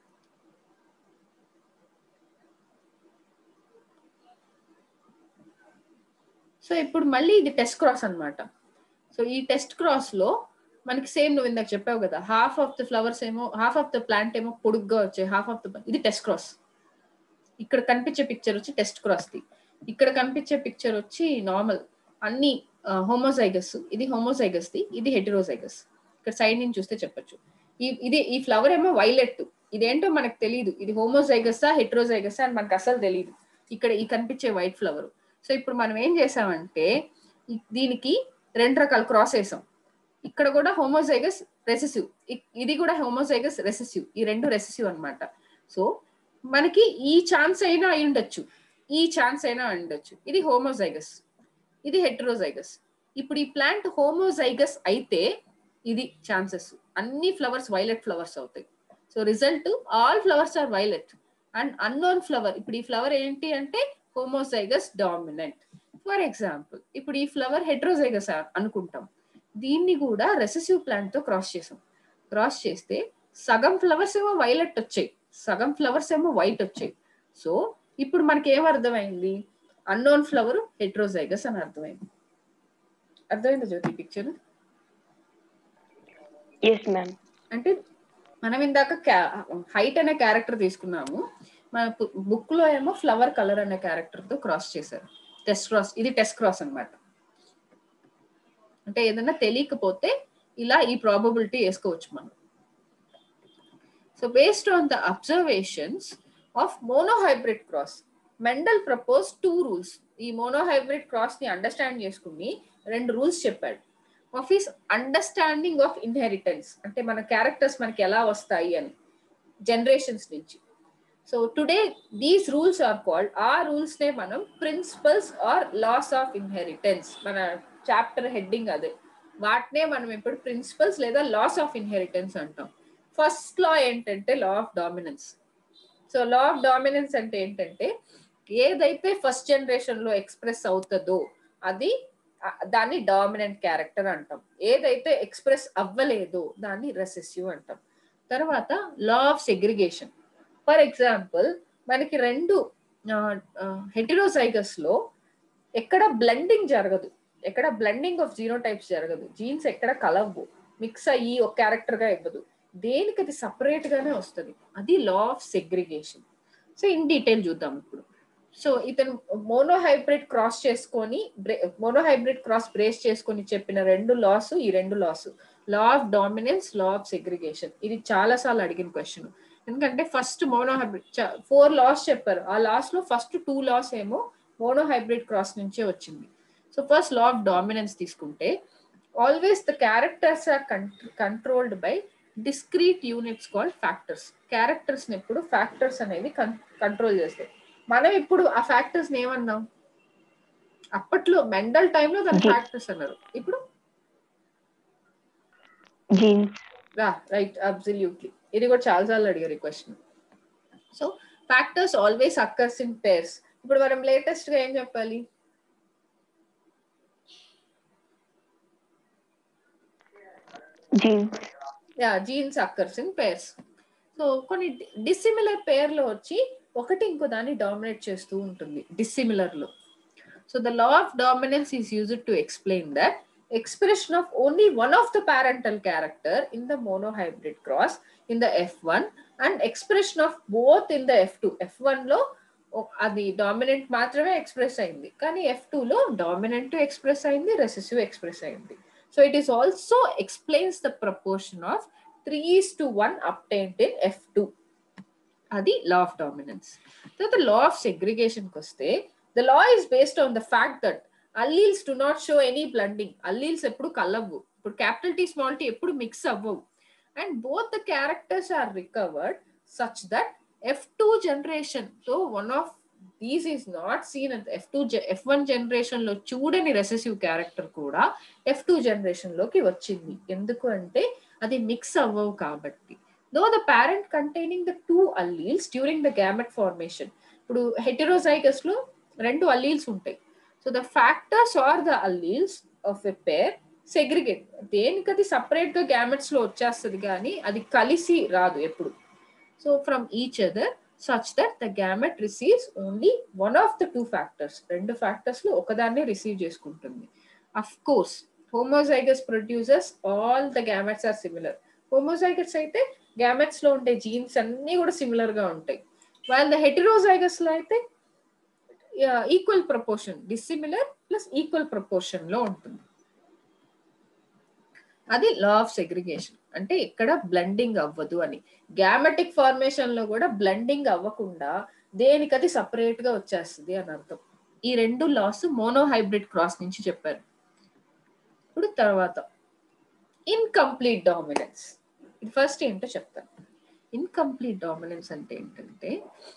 సో ఇప్పుడు మళ్ళీ ఇది టెస్ట్ క్రాస్ అన్నమాట సో ఈ టెస్ట్ క్రాస్ లో మనకి సేమ్ నువ్వు ఇందాక చెప్పావు కదా హాఫ్ ఆఫ్ ద ఫ్లవర్స్ ఏమో హాఫ్ ఆఫ్ ద ప్లాంట్ ఏమో పొడుగ్గా వచ్చాయి హాఫ్ ఆఫ్ ద ఇది టెస్ట్ క్రాస్ ఇక్కడ కనిపించే పిక్చర్ వచ్చి టెస్ట్ క్రాస్ ది ఇక్కడ కనిపించే పిక్చర్ వచ్చి నార్మల్ అన్ని హోమోజైగస్ ఇది హోమోజైగస్ ది ఇది హెటిరోజైగస్ ఇక్కడ సైడ్ నుంచి చూస్తే చెప్పొచ్చు ఈ ఇది ఈ ఫ్లవర్ ఏమో వైలెట్ ఇదేంటో మనకు తెలియదు ఇది హోమోజైగసా హెట్రోజైగసా అని మనకు అసలు తెలియదు ఇక్కడ ఈ కనిపించే వైట్ ఫ్లవర్ సో ఇప్పుడు మనం ఏం చేసామంటే ఈ- దీనికి రెండు రకాల క్రాస్ వేసాం ఇక్కడ కూడా హోమోజైగస్ రెసెసివ్ ఇది కూడా హోమోజైగస్ రెసెసివ్ ఈ రెండు రెసెసివ్ అన్నమాట సో మనకి ఈ ఛాన్స్ అయినా అయి ఉండొచ్చు ఈ ఛాన్స్ అయినా అయి ఉండొచ్చు ఇది హోమోజైగస్ ఇది హెట్రోజైగస్ ఇప్పుడు ఈ ప్లాంట్ హోమోజైగస్ అయితే ఇది ఛాన్సెస్ అన్ని ఫ్లవర్స్ వైలెట్ ఫ్లవర్స్ అవుతాయి so result all flowers are violet and unknown flower ఇప్పుడు ఈ ఫ్లవర్ ఏంటి అంటే హోమోజైగస్ డామినెంట్ ఫర్ ఎగ్జాంపుల్ ఇప్పుడు ఈ ఫ్లవర్ హెట్రోజైగస్ అనుకుంటాం దీన్ని కూడా రెసెసివ్ ప్లాంట్ తో క్రాస్ చేసాం క్రాస్ చేస్తే సగం ఫ్లవర్స్ ఏమో వైలెట్ వచ్చాయి సగం ఫ్లవర్స్ ఏమో వైట్ వచ్చాయి సో ఇప్పుడు మనకి ఏం అర్థమైంది అన్నోన్ ఫ్లవర్ హెట్రోజైగస్ అని అర్థమైంది అర్థమైందా జ్యోతి పిక్చర్ ఎస్ మ్యామ్ అంటే మనం ఇందాక హైట్ అనే క్యారెక్టర్ తీసుకున్నాము మన బుక్ లో ఏమో ఫ్లవర్ కలర్ అనే క్యారెక్టర్ తో క్రాస్ చేశారు టెస్ట్ క్రాస్ ఇది టెస్ట్ క్రాస్ అన్నమాట అంటే ఏదైనా తెలియకపోతే ఇలా ఈ ప్రాబబిలిటీ వేసుకోవచ్చు మనం so based on the observations of monohybrid cross Mendel propose two rules ఈ మోనోహైబ్రిడ్ క్రాస్ ని అండర్స్టాండ్ చేసుకుని రెండు రూల్స్ చెప్పాడు of is understanding of inheritance అంటే మన క్యారెక్టర్స్ మనకి ఎలా వస్తాయి అని జనరేషన్స్ నుంచి so today these rules are called ఆ రూల్స్ నే మనం principles are laws of inheritance మన చాప్టర్ హెడ్డింగ్ అదే వాటినే మనం ఇప్పుడు ప్రిన్సిపల్స్ లేదా లాస్ ఆఫ్ ఇన్హెరిటెన్స్ అంటాం ఫస్ట్ లా ఏంటంటే law of dominance so law of dominance అంటే ఏంటంటే ఏదైతే ఫస్ట్ జనరేషన్ లో ఎక్స్ప్రెస్ అవుతుందో అది ఆ, దాన్ని డామినెంట్ క్యారెక్టర్ అంటాం ఏదైతే ఎక్స్ప్రెస్ అవ్వలేదో దాన్ని రెసెసివ్ అంటాం తర్వాత law of segregation for example మనకి రెండు హెటిరోసైగస్ లో ఎక్కడ బ్లెండింగ్ జరగదు ఎక్కడ బ్లెండింగ్ ఆఫ్ జీనో టైప్స్ జరగదు జీన్స్ ఎక్కడ కలవ్వు మిక్స్ అయ్యి ఒక క్యారెక్టర్ గా ఇవ్వదు దేనికి అది సపరేట్ గానే వస్తుంది అది law of segregation so in detail చూద్దాం ఇప్పుడు సో ఇతను మోనోహైబ్రిడ్ క్రాస్ చేసుకొని మోనోహైబ్రిడ్ క్రాస్ బ్రేస్ చేసుకొని చెప్పిన రెండు లాస్ ఈ రెండు laws law of dominance law of segregation ఇది చాలా సార్లు అడిగిన క్వశ్చన్ ఎందుకంటే ఫస్ట్ మోనోహైబ్రిడ్ ఫోర్ లాస్ చెప్పారు ఆ లాస్ లో ఫస్ట్ టూ లాస్ ఏమో మోనోహైబ్రిడ్ క్రాస్ నుంచే వచ్చింది so first law of dominance తీసుకుంటే always the characters are controlled by discrete units called factors characters ఎప్పుడు ఫ్యాక్టర్స్ అనేది కంట్రోల్ చేస్తాయి మనం ఇప్పుడు ఆ ఫ్యాక్టర్స్ ఏమన్నాం అప్పట్లో మెండల్ టైంలో దాని Ge- ఫ్యాక్టర్స్ అన్నారు ఇప్పుడు జీన్స్ రైట్ అబ్సల్యూట్లీ ఇది కూడా చాలా సార్లు అడిగారు ఈ question so factors always occurs in pairs ఇప్పుడు మనం లేటెస్ట్ గా ఏం చెప్పాలి జీన్స్ యా genes occurs in pairs so కొన్ని డిసిమిలర్ పేర్ లో వచ్చి ఒకటి ఇంకో దాన్ని డామినేట్ చేస్తూ ఉంటుంది డిసిమిలర్ లో so the law of dominance is used to explain that expression of only one of the parental character in the monohybrid cross in the F one and expression of both in the F two F one లో ఓ- అది dominant మాత్రమే express అయింది కానీ F two లో dominant express అయింది recessive express అయింది so it is also explains the proportion of three is to one obtained in F two అది లా ఆఫ్ డామినెన్స్ తర్వాత లా ఆఫ్ సెగ్రిగేషన్కి వస్తే the law is based on the fact that alleles do not show any blending alleles ఎప్పుడు కలవ్వు ఇప్పుడు capital T small T ఎప్పుడు mix అవ్వవు and both the characters are recovered such that F two generation though one of these is not seen F two F one generation లో చూడని recessive character కూడా F two generation లోకి వచ్చింది ఎందుకు అంటే అది మిక్స్ అవ్వవు కాబట్టి though the parent containing the two alleles during the gamete formation ఇప్పుడు హెటరోజైగస్ లో రెండు అల్లీల్స్ ఉంటాయి so the factors or the alleles of a pair segregate దేనికది సపరేట్ గా గ్యామెట్స్ లో వచ్చేస్తుంది కానీ అది కలిసి రాదు ఎప్పుడు so from each other such that the gamete receives only one of the two factors రెండు ఫ్యాక్టర్స్ లో ఒకదాన్నే రిసీవ్ చేసుకుంటుంది of course homozygous producers all the gametes are similar homozygous అయితే గ్యామెట్స్ లో ఉండే జీన్స్ అన్ని కూడా సిమిలర్ గా ఉంటాయి వాళ్ళ ద హెటిరోజైగస్ లో అయితే equal proportion dissimilar plus equal proportion లో ఉంటుంది అది లా ఆఫ్ సెగ్రిగేషన్ అంటే ఇక్కడ బ్లెండింగ్ అవ్వదు అని గ్యామెటిక్ ఫార్మేషన్ లో కూడా బ్లెండింగ్ అవ్వకుండా దేనికది సపరేట్ గా వచ్చేస్తుంది అని అర్థం ఈ రెండు లాస్ మోనోహైబ్రిడ్ క్రాస్ నుంచి చెప్పారు ఇప్పుడు తర్వాత ఇన్కంప్లీట్ డామినెన్స్ ఇది ఫస్ట్ ఏంటో చెప్తాను ఇన్కంప్లీట్ డామినెన్స్ అంటే ఏంటంటే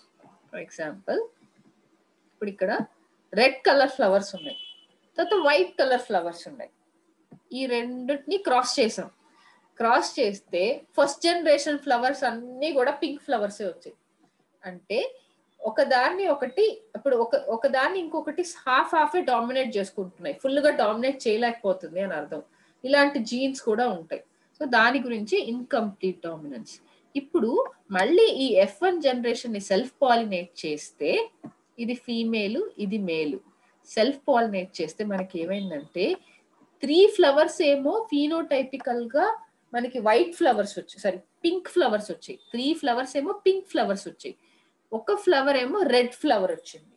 ఫర్ ఎగ్జాంపుల్ ఇప్పుడు ఇక్కడ రెడ్ కలర్ ఫ్లవర్స్ ఉన్నాయి తర్వాత వైట్ కలర్ ఫ్లవర్స్ ఉన్నాయి ఈ రెండింటిని క్రాస్ చేసాం క్రాస్ చేస్తే ఫస్ట్ జనరేషన్ ఫ్లవర్స్ అన్ని కూడా పింక్ ఫ్లవర్సే వచ్చాయి అంటే ఒకదాన్ని ఒకటి ఇప్పుడు ఒక ఒకదాన్ని ఇంకొకటి హాఫ్ హాఫే డామినేట్ చేసుకుంటున్నాయి ఫుల్ గా డామినేట్ చేయలేకపోతుంది అని అర్థం ఇలాంటి జీన్స్ కూడా ఉంటాయి సో దాని గురించి ఇన్కంప్లీట్ డామినెన్స్ ఇప్పుడు మళ్ళీ ఈ ఎఫ్ వన్ జనరేషన్ ని సెల్ఫ్ పాలినేట్ చేస్తే ఇది ఫీమేల్ ఇది మేలు సెల్ఫ్ పాలినేట్ చేస్తే మనకి ఏమైందంటే త్రీ ఫ్లవర్స్ ఏమో ఫీనోటైపికల్ గా మనకి వైట్ ఫ్లవర్స్ వచ్చాయి సారీ పింక్ ఫ్లవర్స్ వచ్చాయి త్రీ ఫ్లవర్స్ ఏమో పింక్ ఫ్లవర్స్ వచ్చాయి ఒక ఫ్లవర్ ఏమో రెడ్ ఫ్లవర్ వచ్చింది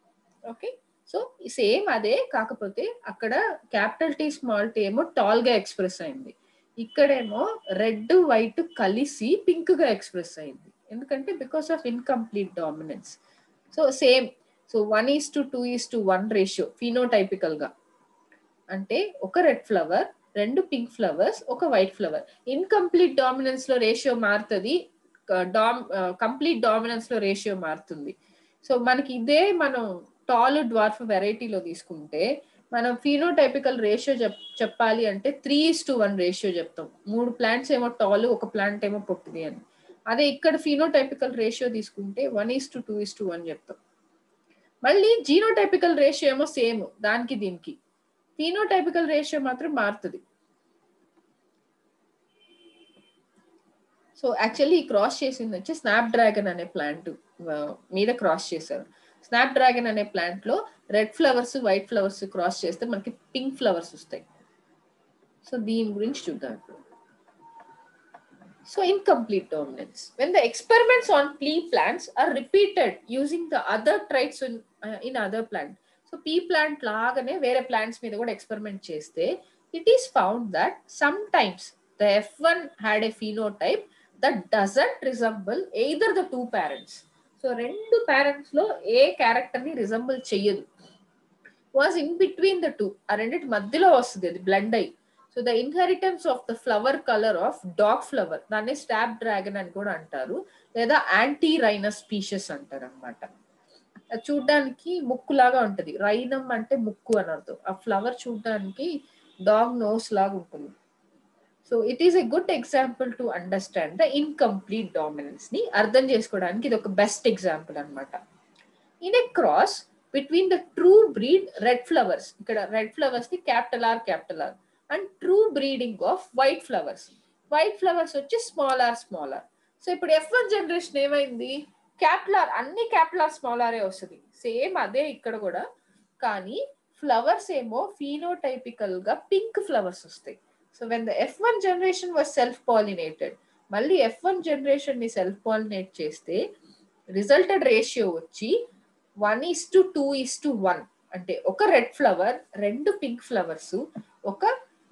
ఓకే సో సేమ్ అదే కాకపోతే అక్కడ క్యాపిటల్ టీ స్మాల్ టీ ఏమో టాల్ గా ఎక్స్ప్రెస్ అయింది ఇక్కడేమో రెడ్ వైట్ కలిసి పింక్ గా ఎక్స్ప్రెస్ అయింది ఎందుకంటే because of incomplete dominance so same so one is to two is to one ratio phenotypical గా అంటే ఒక రెడ్ ఫ్లవర్ రెండు పింక్ ఫ్లవర్స్ ఒక వైట్ ఫ్లవర్ ఇన్కంప్లీట్ డామినెన్స్ లో రేషియో మారుతుంది డామ్ కంప్లీట్ డామినెన్స్ లో రేషియో మారుతుంది సో మనకి ఇదే మనం టాల్ డ్వార్ఫ్ వెరైటీలో తీసుకుంటే మనం ఫీనోటైపికల్ రేషియో చెప్ చెప్పాలి అంటే three is to one ratio చెప్తాం మూడు ప్లాంట్స్ ఏమో టాల్ ఒక ప్లాంట్ ఏమో పొట్టిది అని అదే ఇక్కడ ఫీనోటైపికల్ రేషియో తీసుకుంటే one is to two is to one చెప్తాం మళ్ళీ జీనోటైపికల్ రేషియో ఏమో సేమ్ దానికి దీనికి ఫీనోటైపికల్ రేషియో మాత్రం మారుతుంది సో యాక్చువల్లీ ఈ క్రాస్ చేసింది వచ్చి స్నాప్ డ్రాగన్ అనే ప్లాంట్ మీద క్రాస్ చేశారు స్నాప్ డ్రాగన్ అనే ప్లాంట్ లో red flowers white flowers cross చేస్తే మనకి పింక్ ఫ్లవర్స్ వస్తాయి సో దీని గురించి చూద్దాం ఇప్పుడు so incomplete dominance when the experiments on pea plants are repeated using the other traits in, uh, in other plant so pea plant లాగానే వేరే plants మీద కూడా ఎక్స్పెరిమెంట్ చేస్తే it is found that sometimes the F one had a phenotype that doesn't resemble either the two parents so రెండు parents లో ఏ character ని resemble చెయ్యదు was in between the two ఆ రెండింటి మధ్యలో వస్తుంది అది బ్లెండ్ అయ్యి so the inheritance of the flower colour of dog flower దాన్ని స్టాప్ డ్రాగన్ అని కూడా అంటారు లేదా యాంటీ రైనస్ స్పీషియస్ అంటారు అనమాట చూడ్డానికి ముక్కు లాగా ఉంటది రైనం అంటే ముక్కు అని అర్థం ఆ ఫ్లవర్ చూడ్డానికి డాగ్ నోస్ లాగా ఉంటుంది so it is a good example to understand the incomplete dominance ని అర్థం చేసుకోవడానికి ఇది ఒక బెస్ట్ ఎగ్జాంపుల్ అనమాట in a cross between the true breed red flowers ఇక్కడ రెడ్ ఫ్లవర్స్ ని capital R capital R and true breeding of white flowers white flowers వచ్చి small R small R so ఇప్పుడు ఎఫ్ వన్ జనరేషన్ ఏమైంది capital R అన్ని capital R small ఆరే వస్తుంది same అదే ఇక్కడ కూడా కానీ ఫ్లవర్స్ ఏమో ఫీనోటైపికల్ గా పింక్ ఫ్లవర్స్ వస్తాయి so when the F one generation was self pollinated మళ్ళీ ఎఫ్ వన్ జనరేషన్ ని సెల్ఫ్ పాలినేట్ చేస్తే రిజల్టెడ్ రేషియో వచ్చి one is to two is to one అంటే ఒక రెడ్ ఫ్లవర్ రెండు పింక్ ఫ్లవర్స్ ఒక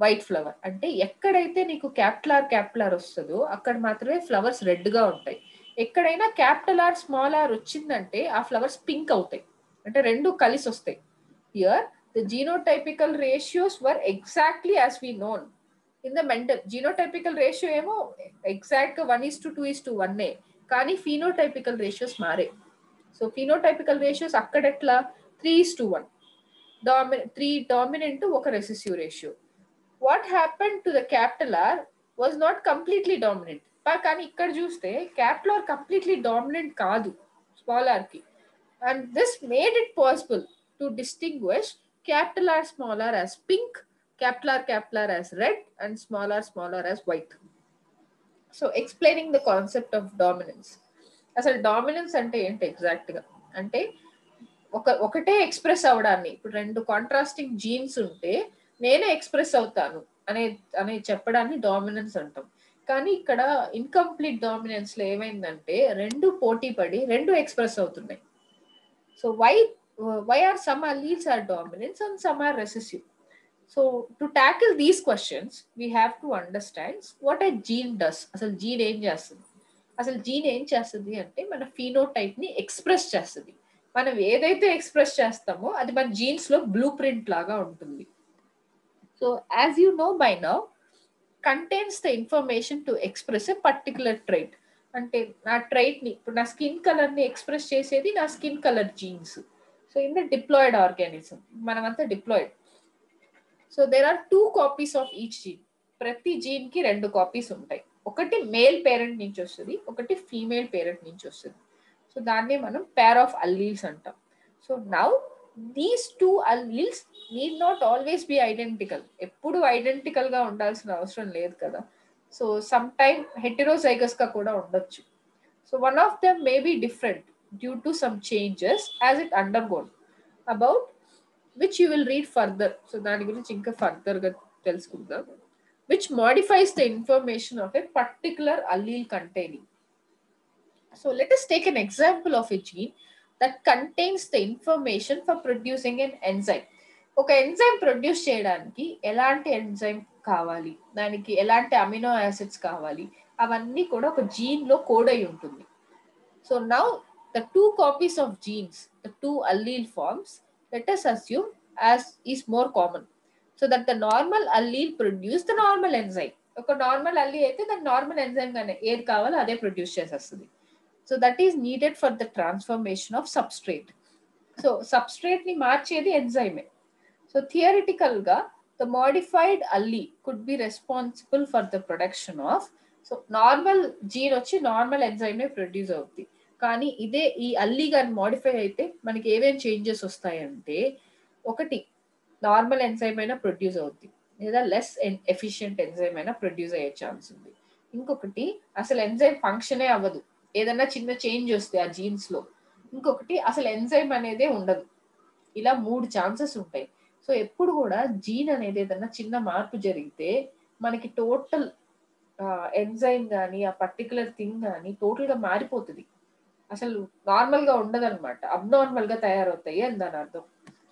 వైట్ ఫ్లవర్ అంటే ఎక్కడైతే నీకు క్యాపిటల్ క్యాపిటల్ వస్తుందో అక్కడ మాత్రమే ఫ్లవర్స్ రెడ్ గా ఉంటాయి ఎక్కడైనా క్యాపిటల్ ఆర్ స్మాల్ ఆర్ వచ్చిందంటే ఆ ఫ్లవర్స్ పింక్ అవుతాయి అంటే రెండు కలిసి వస్తాయి here the genotypical ratios were exactly as we known in the Mendel genotypical ratio ఏమో ఎగ్జాక్ట్ గా one is to two is to one ఏ కానీ ఫీనోటైపికల్ రేషియోస్ మారే సో ఫీనోటైపికల్ రేషియోస్ అక్కడ ఎట్లా త్రీ ఈస్ టు వన్ డామి three dominant ఒక recessive ratio what happen to the capital R was not completely dominant కానీ ఇక్కడ చూస్తే క్యాపిటల్ ఆర్ కంప్లీట్లీ డామినెంట్ కాదు స్మాల్ ఆర్ కి and this made it possible to distinguish capital R small R as pink capital R capital R as red and small R small R as white so explaining the concept of dominance అసలు dominance అంటే ఏంటి exact గా అంటే ఒక ఒకటే express అవడాన్ని ఇప్పుడు రెండు contrasting jeans ఉంటే నేనే ఎక్స్ప్రెస్ అవుతాను అనే అనే చెప్పడాన్ని డామినెన్స్ అంటాం కానీ ఇక్కడ ఇన్కంప్లీట్ డామినెన్స్ లో ఏమైందంటే రెండు పోటీ పడి రెండు ఎక్స్ప్రెస్ అవుతున్నాయి so why why are some alleles are dominance and some are recessive so to tackle these questions we have to understand what a gene does అసలు జీన్ ఏం చేస్తుంది అసలు జీన్ ఏం చేస్తుంది అంటే మన ఫీనోటైప్ ని ఎక్స్ప్రెస్ చేస్తుంది మనం ఏదైతే ఎక్స్ప్రెస్ చేస్తామో అది మన జీన్స్ లో బ్లూ ప్రింట్ లాగా ఉంటుంది so as you know by now contains the information to express a particular trait అంటే నా ట్రైట్ ని ఇప్పుడు నా స్కిన్ కలర్ ని ఎక్స్ప్రెస్ చేసేది నా skin colour genes so in the diploid organism మనమంతా diploid so there are two copies of each gene ప్రతి జీన్ కి రెండు కాపీస్ ఉంటాయి ఒకటి మేల్ పేరెంట్ నుంచి వస్తుంది ఒకటి ఫీమేల్ పేరెంట్ నుంచి వస్తుంది సో దాన్ని మనం పేర్ ఆఫ్ అల్లీల్స్ అంటాం so now these two alleles need not always be identical ఎప్పుడు ఐడెంటికల్ గా ఉండాల్సిన అవసరం లేదు కదా సో సమ్ టైమ్ హెటెరోజైగస్ గా కూడా ఉండొచ్చు so one of them may be different due to some changes as it undergone about which you will read further so దాని గురించి ఇంకా ఫర్దర్ గా తెలుసుకుందాం which modifies the information of a particular allele containing. So let us take an example of a gene that contains the information for producing an enzyme. ఒక enzyme produce చేయడానికి ఎలాంటి enzyme కావాలి దానికి ఎలాంటి అమినో యాసిడ్స్ కావాలి అవన్నీ కూడా ఒక జీన్ లో కోడ్ అయి ఉంటుంది so now the two copies of genes the two allele forms let us assume as is more common so that the normal allele produce the normal enzyme ఒక normal allele అయితే దాని normal enzyme గానే ఏది కావాలో అదే produce చేసేస్తుంది so that is needed for the transformation of substrate so substrate ని మార్చేది ఎంజైమే సో థియరిటికల్ గా the modified allele could be responsible for the production of so normal gene వచ్చి నార్మల్ ఎంజైమ్ నే ప్రొడ్యూస్ అవుతుంది కానీ ఇదే ఈ అల్లీ కానీ మోడిఫై అయితే మనకి ఏమేం చేంజెస్ వస్తాయంటే ఒకటి నార్మల్ ఎంజైమ్ అయినా ప్రొడ్యూస్ అవుద్ది లేదా లెస్ ఎఫిషియంట్ ఎంజైమ్ అయినా ప్రొడ్యూస్ అయ్యే ఛాన్స్ ఉంది ఇంకొకటి అసలు ఎంజైమ్ ఫంక్షనే అవ్వదు ఏదన్నా చిన్న చేంజ్ వస్తే ఆ జీన్స్ లో ఇంకొకటి అసలు ఎంజైమ్ అనేదే ఉండదు ఇలా మూడు ఛాన్సెస్ ఉంటాయి సో ఎప్పుడు కూడా జీన్ అనేది ఏదన్నా చిన్న మార్పు జరిగితే మనకి టోటల్ ఎంజైమ్ కానీ ఆ పర్టికులర్ థింగ్ కానీ టోటల్ గా మారిపోతుంది అసలు నార్మల్ గా ఉండదు అనమాట అబ్నార్మల్ గా తయారవుతాయి అని దాని అర్థం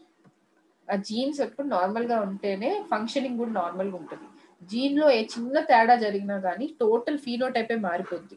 ఆ జీన్స్ ఎప్పుడు నార్మల్ గా ఉంటేనే ఫంక్షనింగ్ కూడా నార్మల్ గా ఉంటుంది జీన్ లో ఏ చిన్న తేడా జరిగినా కానీ టోటల్ ఫీనోటైపే మారిపోద్ది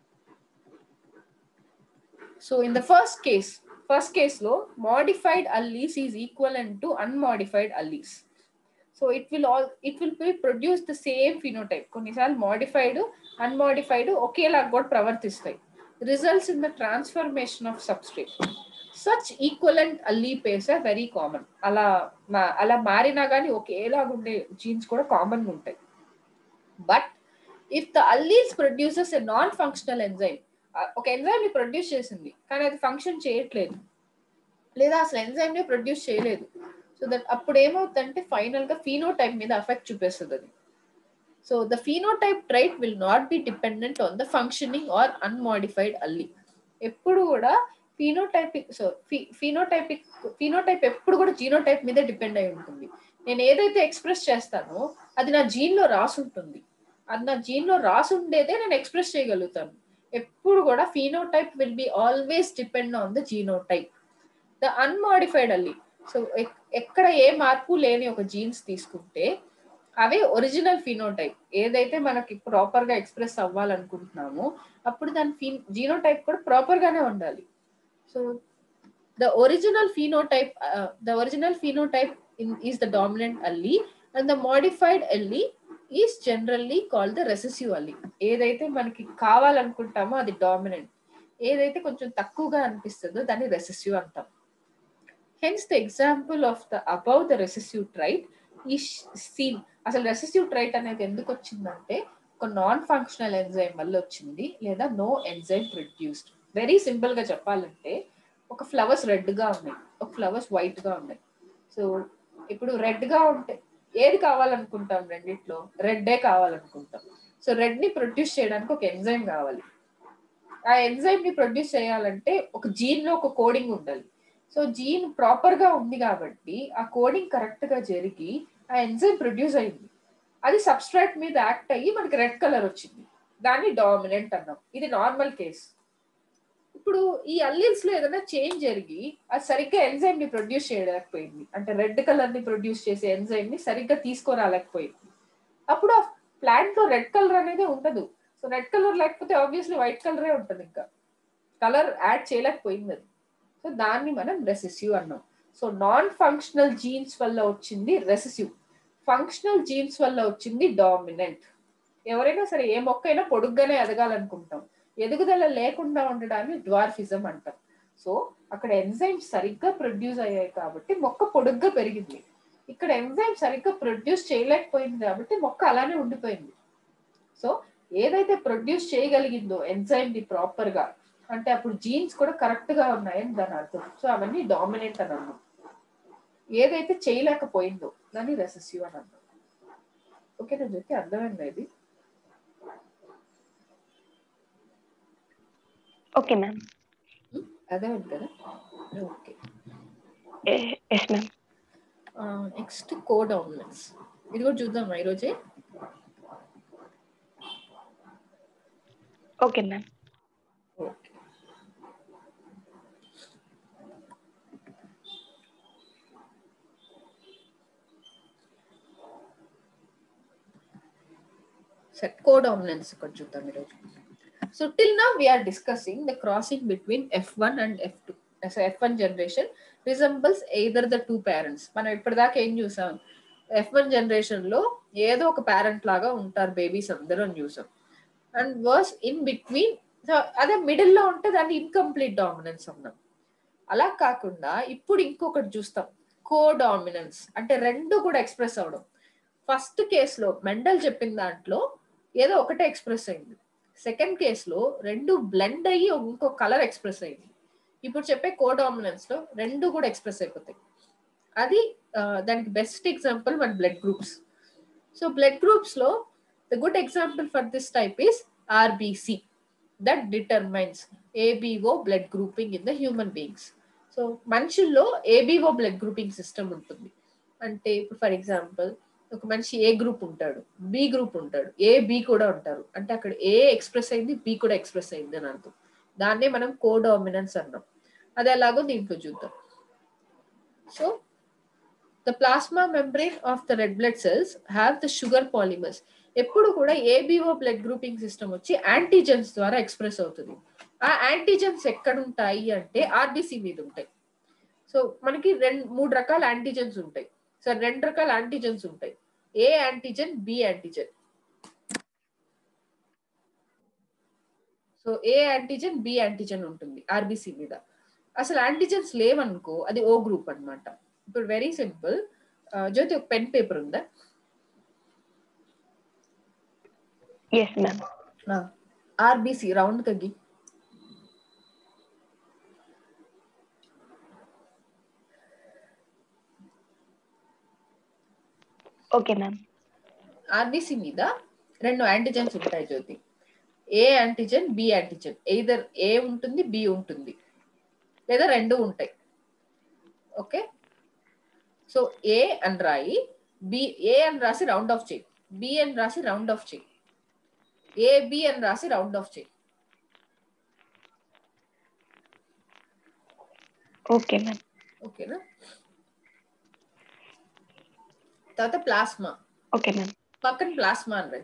so in the first case first case లో modified alleles is equal and to unmodified alleles so it will all it will be produce the same phenotype కొన్నిసార్లు మోడిఫైడ్ అన్మాడిఫైడ్ ఒకేలా కూడా ప్రవర్తిస్తాయి results in the transformation of substrate such equivalent allele pairs are very common అలా అలా మారినా కానీ ఒకేలాగా ఉండే జీన్స్ కూడా కామన్ ఉంటాయి but if the alleles produces a non functional enzyme ఒక ఎంజైమ్ ని ప్రొడ్యూస్ చేసింది కానీ అది ఫంక్షన్ చేయట్లేదు లేదా అసలు ఎంజైమ్ ని ప్రొడ్యూస్ చేయలేదు సో దట్ అప్పుడు ఏమవుతుందంటే ఫైనల్ గా ఫీనోటైప్ మీద ఎఫెక్ట్ చూపిస్తుంది అది so the phenotype trait will not be dependent on the functioning or unmodified allele ఎప్పుడు కూడా ఫీనోటైపిక్ సో ఫీనోటైపిక్ ఫీనోటైప్ ఎప్పుడు కూడా జీనోటైప్ మీదే డిపెండ్ అయి ఉంటుంది నేను ఏదైతే ఎక్స్ప్రెస్ చేస్తానో అది నా జీన్ లో రాసి ఉంటుంది అది నా జీన్ లో రాసి ఉండేదే నేను ఎక్స్ప్రెస్ చేయగలుగుతాను ఎప్పుడు కూడా phenotype will be always depend on the genotype the unmodified allele so ఎక్కడ ఏ మార్పు లేని ఒక జీన్స్ తీసుకుంటే అవే ఒరిజినల్ ఫినోటైప్ ఏదైతే మనకి ప్రాపర్ గా ఎక్స్ప్రెస్ అవ్వాలనుకుంటున్నామో అప్పుడు దాని ఫీ జీనోటైప్ కూడా ప్రాపర్ గానే ఉండాలి so the original phenotype the original phenotype is the dominant allele and the modified allele is generally call the recessive allele ఏదైతే మనకి కావాలనుకుంటామో అది డామినెంట్ ఏదైతే కొంచెం తక్కువగా అనిపిస్తుందో దాన్ని రెసెసివ్ అంటాం hence the example of the above the recessive trait is seen అసలు రెసెసివ్ ట్రైట్ అనేది ఎందుకు వచ్చిందంటే ఒక నాన్ ఫంక్షనల్ ఎంజైమ్ వల్ల వచ్చింది లేదా no enzyme produced very simple గా చెప్పాలంటే ఒక ఫ్లవర్స్ రెడ్ గా ఉన్నాయి ఒక ఫ్లవర్స్ వైట్ గా ఉన్నాయి సో ఇప్పుడు రెడ్ గా ఉంటే ఏది కావాలనుకుంటాం రెండిట్లో రెడ్డే కావాలనుకుంటాం సో రెడ్ ని ప్రొడ్యూస్ చేయడానికి ఒక ఎంజైమ్ కావాలి ఆ ఎంజైమ్ ని ప్రొడ్యూస్ చేయాలంటే ఒక జీన్ లో ఒక కోడింగ్ ఉండాలి సో జీన్ ప్రాపర్ గా ఉంది కాబట్టి ఆ కోడింగ్ కరెక్ట్ గా జరిగి ఆ ఎంజైమ్ ప్రొడ్యూస్ అయింది అది సబ్స్ట్రాక్ట్ మీద యాక్ట్ అయ్యి మనకి రెడ్ కలర్ వచ్చింది దాన్ని డామినెంట్ అన్నాం ఇది నార్మల్ కేస్ ఇప్పుడు ఈ అల్లీల్స్ లో ఏదైనా చేంజ్ జరిగి అది సరిగ్గా ఎంజైమ్ ని ప్రొడ్యూస్ చేయలేకపోయింది అంటే రెడ్ కలర్ ని ప్రొడ్యూస్ చేసే ఎంజైమ్ ని సరిగ్గా తీసుకురాలేకపోయింది అప్పుడు ఆ ప్లాంట్ లో రెడ్ కలర్ అనేది ఉండదు సో రెడ్ కలర్ లేకపోతే ఆబ్వియస్లీ వైట్ కలరే ఉంటుంది ఇంకా కలర్ యాడ్ చేయలేకపోయింది అది సో దాన్ని మనం రెసెసివ్ అన్నాం సో నాన్ ఫంక్షనల్ జీన్స్ వల్ల వచ్చింది రెసెసివ్ ఫంక్షనల్ జీన్స్ వల్ల వచ్చింది డామినెంట్ ఎవరైనా సరే ఏ మొక్క అయినా పొడుగ్గానే ఎదగాలనుకుంటాం ఎదుగుదల లేకుండా ఉండడాన్ని డ్వార్ఫిజం అంటాం సో అక్కడ ఎంజైమ్ సరిగ్గా ప్రొడ్యూస్ అయ్యాయి కాబట్టి మొక్క పొడుగ్గా పెరిగింది ఇక్కడ ఎంజైమ్ సరిగ్గా ప్రొడ్యూస్ చేయలేకపోయింది కాబట్టి మొక్క అలానే ఉండిపోయింది సో ఏదైతే ప్రొడ్యూస్ చేయగలిగిందో ఎంజైమ్ ది ప్రాపర్ గా అంటే అప్పుడు జీన్స్ కూడా కరెక్ట్ గా ఉన్నాయని దాని అర్థం సో అవన్నీ డామినెంట్ అని అన్నాం ఏదైతే చేయలేకపోయిందో దాన్ని రెసెసివ్ అని అన్నాం ఓకే నేను చెప్పి అర్థమైందా ఇది ఓకే మ్యామ్ అర్థమైంది కదా okay yes ma'am next codominance ఇది కూడా చూద్దామా ఈరోజే ఓకే మ్యామ్ ఓకే సరే కో డామినెన్స్ ఇక్కడ చూద్దాం ఈరోజు so till now we are discussing the crossing between F one and F two so F one generation resembles either the two parents మనం ఇప్పటిదాకా ఏం చూసాం ఎఫ్ వన్ జనరేషన్ లో ఏదో ఒక పేరెంట్ లాగా ఉంటారు బేబీస్ అందరూ అని చూసాం అండ్ వర్స్ ఇన్ బిట్వీన్ అదే మిడిల్ లో ఉంటే దాన్ని ఇన్కంప్లీట్ డామినెన్స్ అన్నాం అలా కాకుండా ఇప్పుడు ఇంకొకటి చూస్తాం కో డామినెన్స్ అంటే రెండు కూడా ఎక్స్ప్రెస్ అవడం ఫస్ట్ కేసులో మెండల్ చెప్పిన దాంట్లో ఏదో ఒకటే ఎక్స్ప్రెస్ అయింది సెకండ్ కేసులో రెండు బ్లెండ్ అయ్యి ఇంకో కలర్ ఎక్స్ప్రెస్ అయింది ఇప్పుడు చెప్పే కో డామినెన్స్ లో రెండు కూడా ఎక్స్ప్రెస్ అయిపోతాయి అది దానికి బెస్ట్ ఎగ్జాంపుల్ మన blood groups so blood groups లో the good example for this type is RBC that determines ABO blood grouping in the human beings so మనుషుల్లో ఏబిఓ బ్లడ్ గ్రూపింగ్ సిస్టమ్ ఉంటుంది అంటే ఇప్పుడు ఫర్ ఎగ్జాంపుల్ ఒక మనిషి A group ఉంటాడు B group ఉంటాడు A B కూడా ఉంటారు అంటే అక్కడ ఏ ఎక్స్ప్రెస్ అయింది బి కూడా ఎక్స్ప్రెస్ అయింది అని అర్థం దాన్నే మనం కో డామినెన్స్ అన్నాం అది ఎలాగో దీంట్లో చూద్దాం so the plasma membrane of the red blood cells have the sugar polymers ఎప్పుడు కూడా ఏబిఓ బ్లడ్ గ్రూపింగ్ సిస్టమ్ వచ్చి యాంటీజెన్స్ ద్వారా ఎక్స్ప్రెస్ అవుతుంది ఆ యాంటీజెన్స్ ఎక్కడ ఉంటాయి అంటే ఆర్బిసి మీద ఉంటాయి సో మనకి రెండు మూడు రకాల యాంటీజెన్స్ ఉంటాయి సో రెండు రకాల యాంటీజెన్స్ ఉంటాయి A antigen B antigen so A antigen B antigen ఉంటుంది ఆర్బిసి మీద అసలు యాంటీజెన్స్ లేవనుకో అది ఓ గ్రూప్ అనమాట ఇప్పుడు వెరీ సింపుల్ జ్యోతి ఒక పెన్ పేపర్ ఉందా ఎస్ మ్యామ్ ఆర్బిసి రౌండ్ తగ్గి ఓకే మ్యామ్ ఆర్బిసి మీద రెండు యాంటీజెన్స్ ఉంటాయి Jyothi A antigen B antigen either A ఉంటుంది బి ఉంటుంది లేదా రెండు ఉంటాయి ఓకే సో ఏ అని రాయి బి ఏ అని రాసి రౌండ్ ఆఫ్ చేయి బి అని రాసి రౌండ్ ఆఫ్ చేయి ఏ బి అని రాసి రౌండ్ ఆఫ్ చేయి ఓకే మ్యామ్ ఓకేనా తర్వాత ప్లాస్మా ఓకే మ్యామ్ పక్కన ప్లాస్మా అని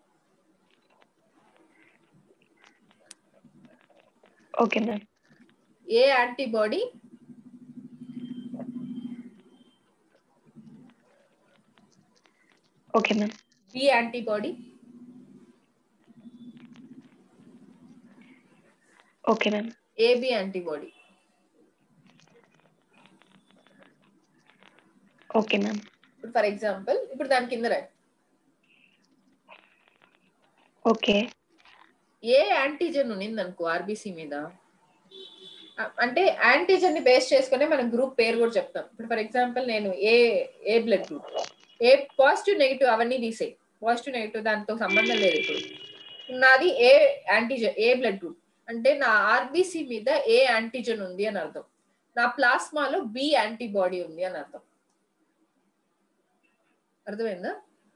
okay ma'am A antibody okay ma'am B antibody okay ma'am AB antibody okay ma'am ఇప్పుడు ఫర్ ఎగ్జాంపుల్ ఇప్పుడు దాని కింద రాయి ఓకే ఏ యాంటీజెన్ ఉన్నింది అనుకో ఆర్బీసీ మీద అ- అంటే యాంటీజెన్ ని బేస్ చేసుకునే మనం గ్రూప్ పేరు కూడా చెప్తాం ఇప్పుడు ఫర్ ఎగ్జాంపుల్ నేను A A blood group A positive negative అవన్నీ తీసేయి పాజిటివ్ నెగిటివ్ దాంతో సంబంధం లేదు ఇప్పుడు నాది A antigen A blood group అంటే నా ఆర్బీసీ మీద ఏ యాంటీజెన్ ఉంది అని అర్థం నా ప్లాస్మాలో బి యాంటీబాడీ ఉంది అని అర్థం అర్థమైందా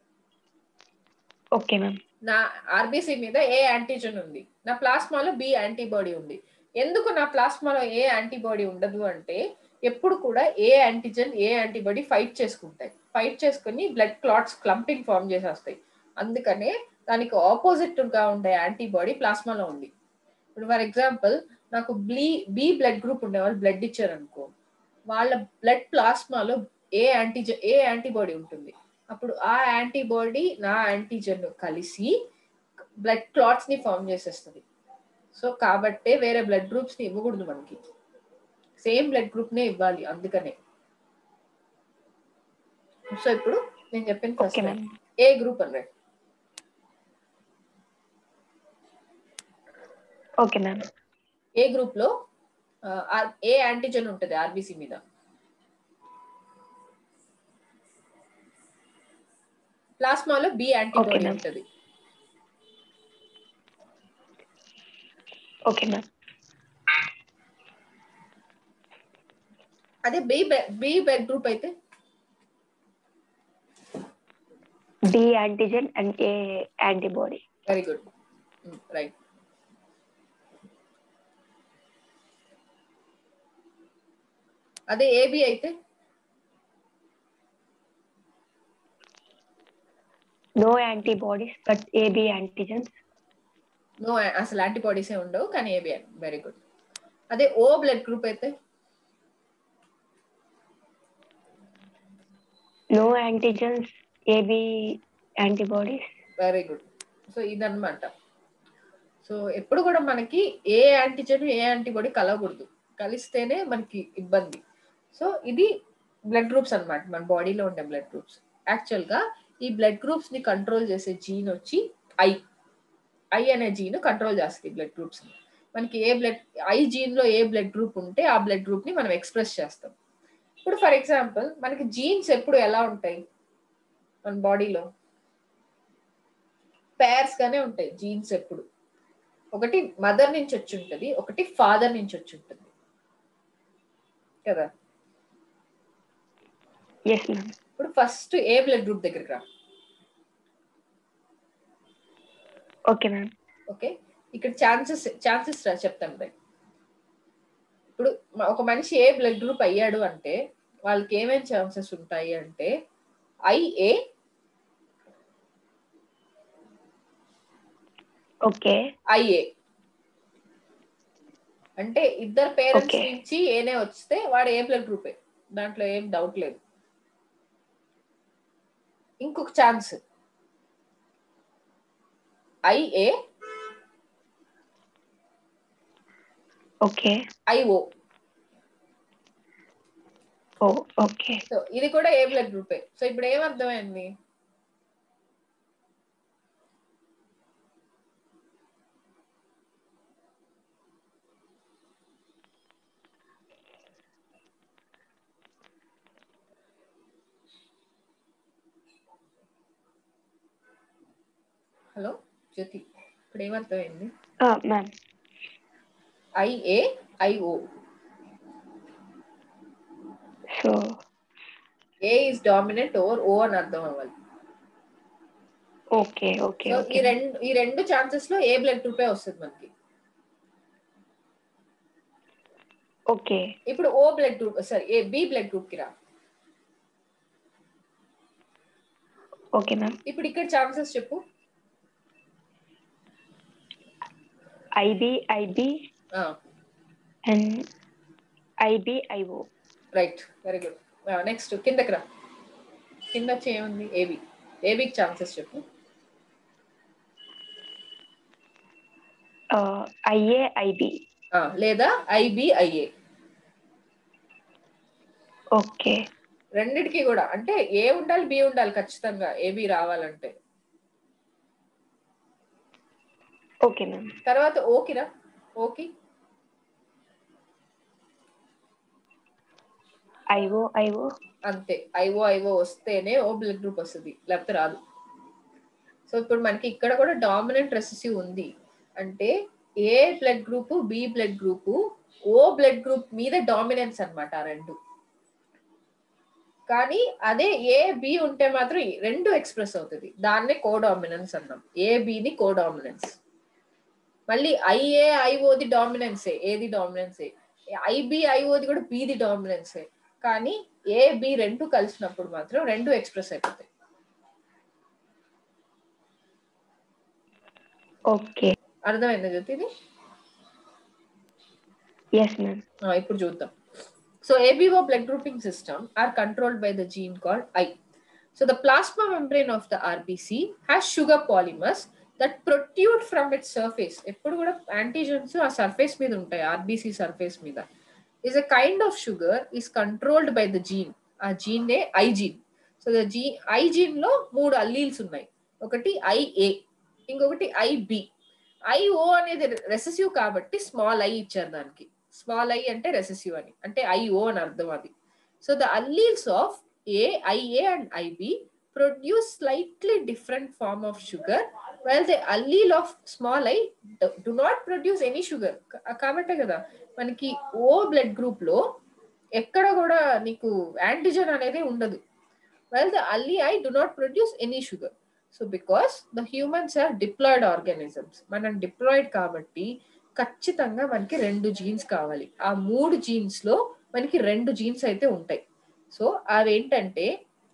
ఓకే మ్యామ్ నా ఆర్బీసీ మీద ఏ యాంటీజెన్ ఉంది నా ప్లాస్మాలో బి యాంటీబాడీ ఉంది ఎందుకు నా ప్లాస్మాలో ఏ యాంటీబాడీ ఉండదు అంటే ఎప్పుడు కూడా A antigen A antibody fight చేసుకుంటాయి ఫైట్ చేసుకుని బ్లడ్ క్లాట్స్ క్లంపింగ్ ఫామ్ చేసేస్తాయి అందుకనే దానికి ఆపోజిట్ గా ఉండే యాంటీబాడీ ప్లాస్మాలో ఉంది ఇప్పుడు ఫర్ ఎగ్జాంపుల్ నాకు బ్లీ బి బ్లడ్ గ్రూప్ ఉండేవాళ్ళు బ్లడ్ ఇచ్చారు అనుకో వాళ్ళ బ్లడ్ ప్లాస్మాలో ఏ యాంటీజెన్ ఏ యాంటీబాడీ ఉంటుంది అప్పుడు ఆ యాంటీబాడీ నా యాంటీజెన్ కలిసి బ్లడ్ క్లాట్స్ ని ఫామ్ చేసేస్తుంది సో కాబట్టే వేరే బ్లడ్ గ్రూప్స్ ని ఇవ్వకూడదు మనకి సేమ్ బ్లడ్ గ్రూప్ నే ఇవ్వాలి అందుకనే సో ఇప్పుడు నేను చెప్పిన okay first ma'am A group అన్నాడు ఓకే మ్యామ్ ఏ గ్రూప్ లో ఆ, ఆ- ఏ యాంటీజెన్ ఉంటుంది ఆర్బీసీ మీద ప్లాస్మాలో బి యాంటీబాడీ ma'am. ఉంటుంది ఓకే మ్యామ్ అదే బి బి బ్లడ్ గ్రూప్ అయితే D antigen and A antibody very good right అదే ఏబి అయితే no antibodies but AB antigens no అసలు యాంటీబాడీసే ఉండవు కానీ ఏబి వెరీ గుడ్ అదే ఓ బ్లడ్ గ్రూప్ అయితే no antigens AB antibodies very good so ఇదన్నమాట సో ఎప్పుడు కూడా మనకి ఏ యాంటీజెన్ ఏ యాంటీబాడీ కలవకూడదు కలిస్తేనే మనకి ఇబ్బంది సో ఇది బ్లడ్ గ్రూప్స్ అన్నమాట మన బాడీలో ఉండే బ్లడ్ గ్రూప్స్ యాక్చువల్ గా ఈ బ్లడ్ గ్రూప్స్ ని కంట్రోల్ చేసే జీన్ వచ్చి ఐ ఐ అనే జీన్ కంట్రోల్ చేస్తుంది బ్లడ్ గ్రూప్స్ ని మనకి ఏ బ్లడ్ ఐ జీన్ లో ఏ బ్లడ్ గ్రూప్ ఉంటే ఆ బ్లడ్ గ్రూప్ ని మనం ఎక్స్ప్రెస్ చేస్తాం ఇప్పుడు ఫర్ ఎగ్జాంపుల్ మనకి జీన్స్ ఎప్పుడు ఎలా ఉంటాయి మన బాడీలో పేర్స్ గానే ఉంటాయి జీన్స్ ఎప్పుడు ఒకటి మదర్ నుంచి వచ్చి ఉంటుంది ఒకటి ఫాదర్ నుంచి వచ్చి ఉంటుంది కదా ఎస్ మ్యామ్ ఇప్పుడు ఫస్ట్ ఏ బ్లడ్ గ్రూప్ దగ్గరికి రా ఓకే మ్యామ్ ఓకే ఇక్కడ ఛాన్సెస్ ఛాన్సెస్ రా చెప్తాను రైట్ ఇప్పుడు మ- ఒక మనిషి ఏ బ్లడ్ గ్రూప్ అయ్యాడు అంటే వాళ్ళకి ఏమేమి ఛాన్సెస్ ఉంటాయి అంటే ఐఏ ఓకే ఐఏ అంటే ఇద్దరు పేరెంట్స్ Okay. నుంచి ఏనే వస్తే వాడు ఏ బ్లడ్ గ్రూపే దాంట్లో ఏం డౌట్ లేదు ఇంకొక chance I A okay I O O okay so ఇది కూడా ఏ బ్లడ్ గ్రూపే సో ఇప్పుడు ఏం అర్థమైంది హలో జ్యోతి ఇప్పుడు ఏమర్థమైంది ma'am I A I O so A is dominant over O అని అర్థం అవ్వాలి ఓకే ఓకే సో ఈ ఓకే రెండు ఈ రెండు ఛాన్సెస్ లో ఏ బ్లడ్ గ్రూపే వస్తుంది మనకి ఓకే ఇప్పుడు O blood group sorry A B blood group కి రా ఓకే మ్యామ్ ఇప్పుడు ఇక్కడ ఛాన్సెస్ చెప్పు I B I B and I B I O right very good next కిందకి రా కింద వచ్చి ఏముంది ఏబి ఏబికి ఛాన్సెస్ చెప్పు ఐఏ ఐబి ఆ, లేదా ఐబిఐఏ ఓకే రెండిటికి కూడా అంటే ఏ ఉండాలి బి ఉండాలి ఖచ్చితంగా ఏబి రావాలంటే ఓకే మ్యామ్ తర్వాత ఓకిరా ఓకి ఐఓ ఐఓ అంతే ఐఓ ఐఓ వస్తేనే ఓ బ్లడ్ గ్రూప్ వస్తుంది లేకపోతే రాదు సో ఇప్పుడు మనకి ఇక్కడ కూడా డామినెంట్ రెసెసివ్ ఉంది అంటే A blood group B blood group O blood group మీద డామినెన్స్ అన్నమాట ఆ రెండు కానీ అదే ఏ బి ఉంటే మాత్రం ఈ రెండు ఎక్స్ప్రెస్ అవుతుంది దాన్నే కోడామినెన్స్ అన్నాం ఏ బిని కోడామినెన్స్ మళ్ళీ ఐఏ ఐఓది డామినెన్సే ఏది డామినెన్సే ఐబి ఐఓది కూడా బిది డామినెన్సే కానీ ఏ బి రెండు కలిసినప్పుడు మాత్రం రెండు ఎక్స్ప్రెస్ అయిపోతాయి ఓకే అర్థమైందా జ్యోతి ఇది ఎస్ మ్యామ్ ఆ, ఇప్పుడు చూద్దాం so ABO blood grouping system are controlled by the gene called I so the plasma membrane of the RBC has sugar polymers that protrude from it surface ఎప్పుడు కూడా antigens ఆ surface మీద ఉంటాయి RBC surface మీద is a kind of sugar is controlled by the gene ఆ gene నే I gene so the G I gene లో మూడు అల్లీల్స్ ఉన్నాయి ఒకటి ఐఏ ఇంకొకటి ఐబి ఐఓ అనేది రెసెసివ్ కాబట్టి స్మాల్ ఐ ఇచ్చారు దానికి స్మాల్ ఐ అంటే రెసెసివ్ అని అంటే ఐఓ అని అర్థం అది so the alleles of A I A and I B produce slightly different form of sugar well the allele of small I do not produce any sugar కాబట్టే కదా మనకి ఓ బ్లడ్ గ్రూప్ లో ఎక్కడ కూడా నీకు యాంటిజన్ అనేది ఉండదు well the allele I do not produce any sugar so because the humans are diploid organisms మనం డిప్లాయిడ్ కాబట్టి ఖచ్చితంగా మనకి రెండు జీన్స్ కావాలి ఆ మూడు జీన్స్ లో మనకి రెండు జీన్స్ అయితే ఉంటాయి సో అవేంటంటే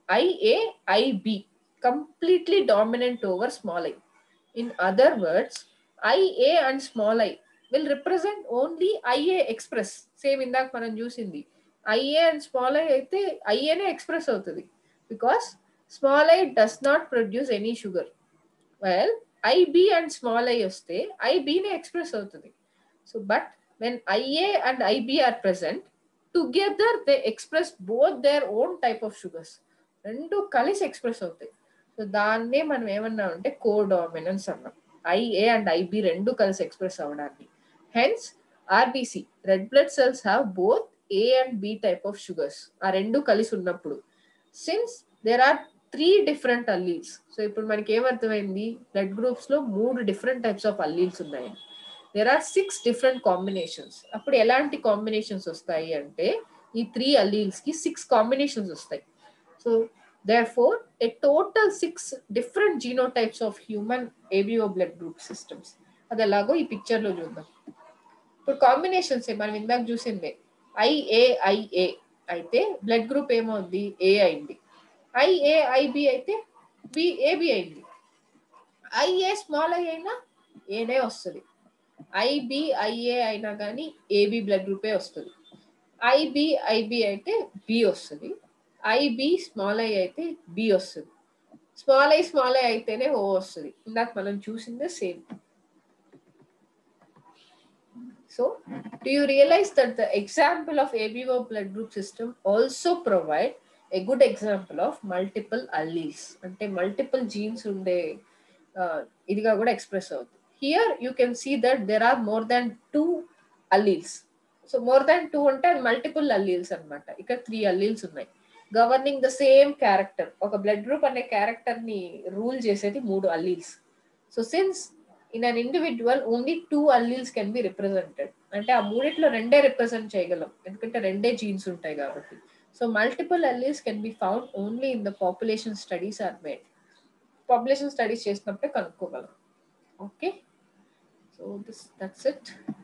IA IB completely dominant over small I in other words IA and small I will represent only IA express same ఇందాక మనం చూసింది ఐఏ అండ్ స్మాల్ ఐ అయితే ఐఏనే ఎక్స్ప్రెస్ అవుతుంది because small I does not produce any sugar well IB and small I వస్తే ఐబినే express అవుతుంది so but when IA and IB are present together they express both their own type of sugars రెండు కలిసి express అవుతాయి so దాన్నే మనం ఏమన్నామంటే codominance అన్నాం ఐఏ అండ్ ఐబి రెండు కలిసి ఎక్స్ప్రెస్ అవ్వడానికి hence RBC red blood cells have both A and B type of sugars ఆ రెండు కలిసి ఉన్నప్పుడు since there are three different alleles so ఇప్పుడు మనకి ఏమర్థమైంది బ్లడ్ గ్రూప్స్ లో మూడు డిఫరెంట్ టైప్స్ ఆఫ్ అల్లీల్స్ ఉన్నాయి there are six different combinations అప్పుడు ఎలాంటి కాంబినేషన్స్ వస్తాయి అంటే ఈ త్రీ అల్లీల్స్ కి సిక్స్ కాంబినేషన్స్ వస్తాయి so therefore a total six different genotypes of human ABO blood group systems అది ఎలాగో ఈ పిక్చర్ లో చూద్దాం ఇప్పుడు కాంబినేషన్స్ మనం ఇందాక చూసిందే ఐఏఐఏ అయితే బ్లడ్ గ్రూప్ ఏమవుద్ది ఏ అయింది ఐఏఐబి అయితే బి ఏబి అయింది ఐఏ స్మాల్ ఐ అయినా ఏనే వస్తుంది ఐబి ఐఏ అయినా కానీ ఏబి బ్లడ్ గ్రూపే వస్తుంది ఐబి ఐబి అయితే బి వస్తుంది ఐబి స్మాల్ ఐ అయితే బి వస్తుంది స్మాల్ ఐ స్మాల్ ఐ అయితేనే ఓ వస్తుంది ఇందాక మనం చూసిందే same So, do you realize that the example of ABO blood group system also provide a good example of multiple alleles అంటే multiple genes ఉండే uh, ఇదిగా కూడా ఎక్స్ప్రెస్ అవుతుంది here you can see that there are more than two alleles so more than two అంటే అది multiple alleles అన్నమాట ఇక్కడ three alleles ఉన్నాయి గవర్నింగ్ ద సేమ్ క్యారెక్టర్ ఒక బ్లడ్ గ్రూప్ అనే క్యారెక్టర్ ని రూల్ చేసేది మూడు alleles so since in an individual only two alleles can be represented అంటే ఆ మూడిట్లో రెండే రిప్రజెంట్ చేయగలం ఎందుకంటే రెండే జీన్స్ ఉంటాయి కాబట్టి so multiple alleles can be found only in the population studies are made population studies చేసినప్పుడే కనుక్కోగలం okay so this that's it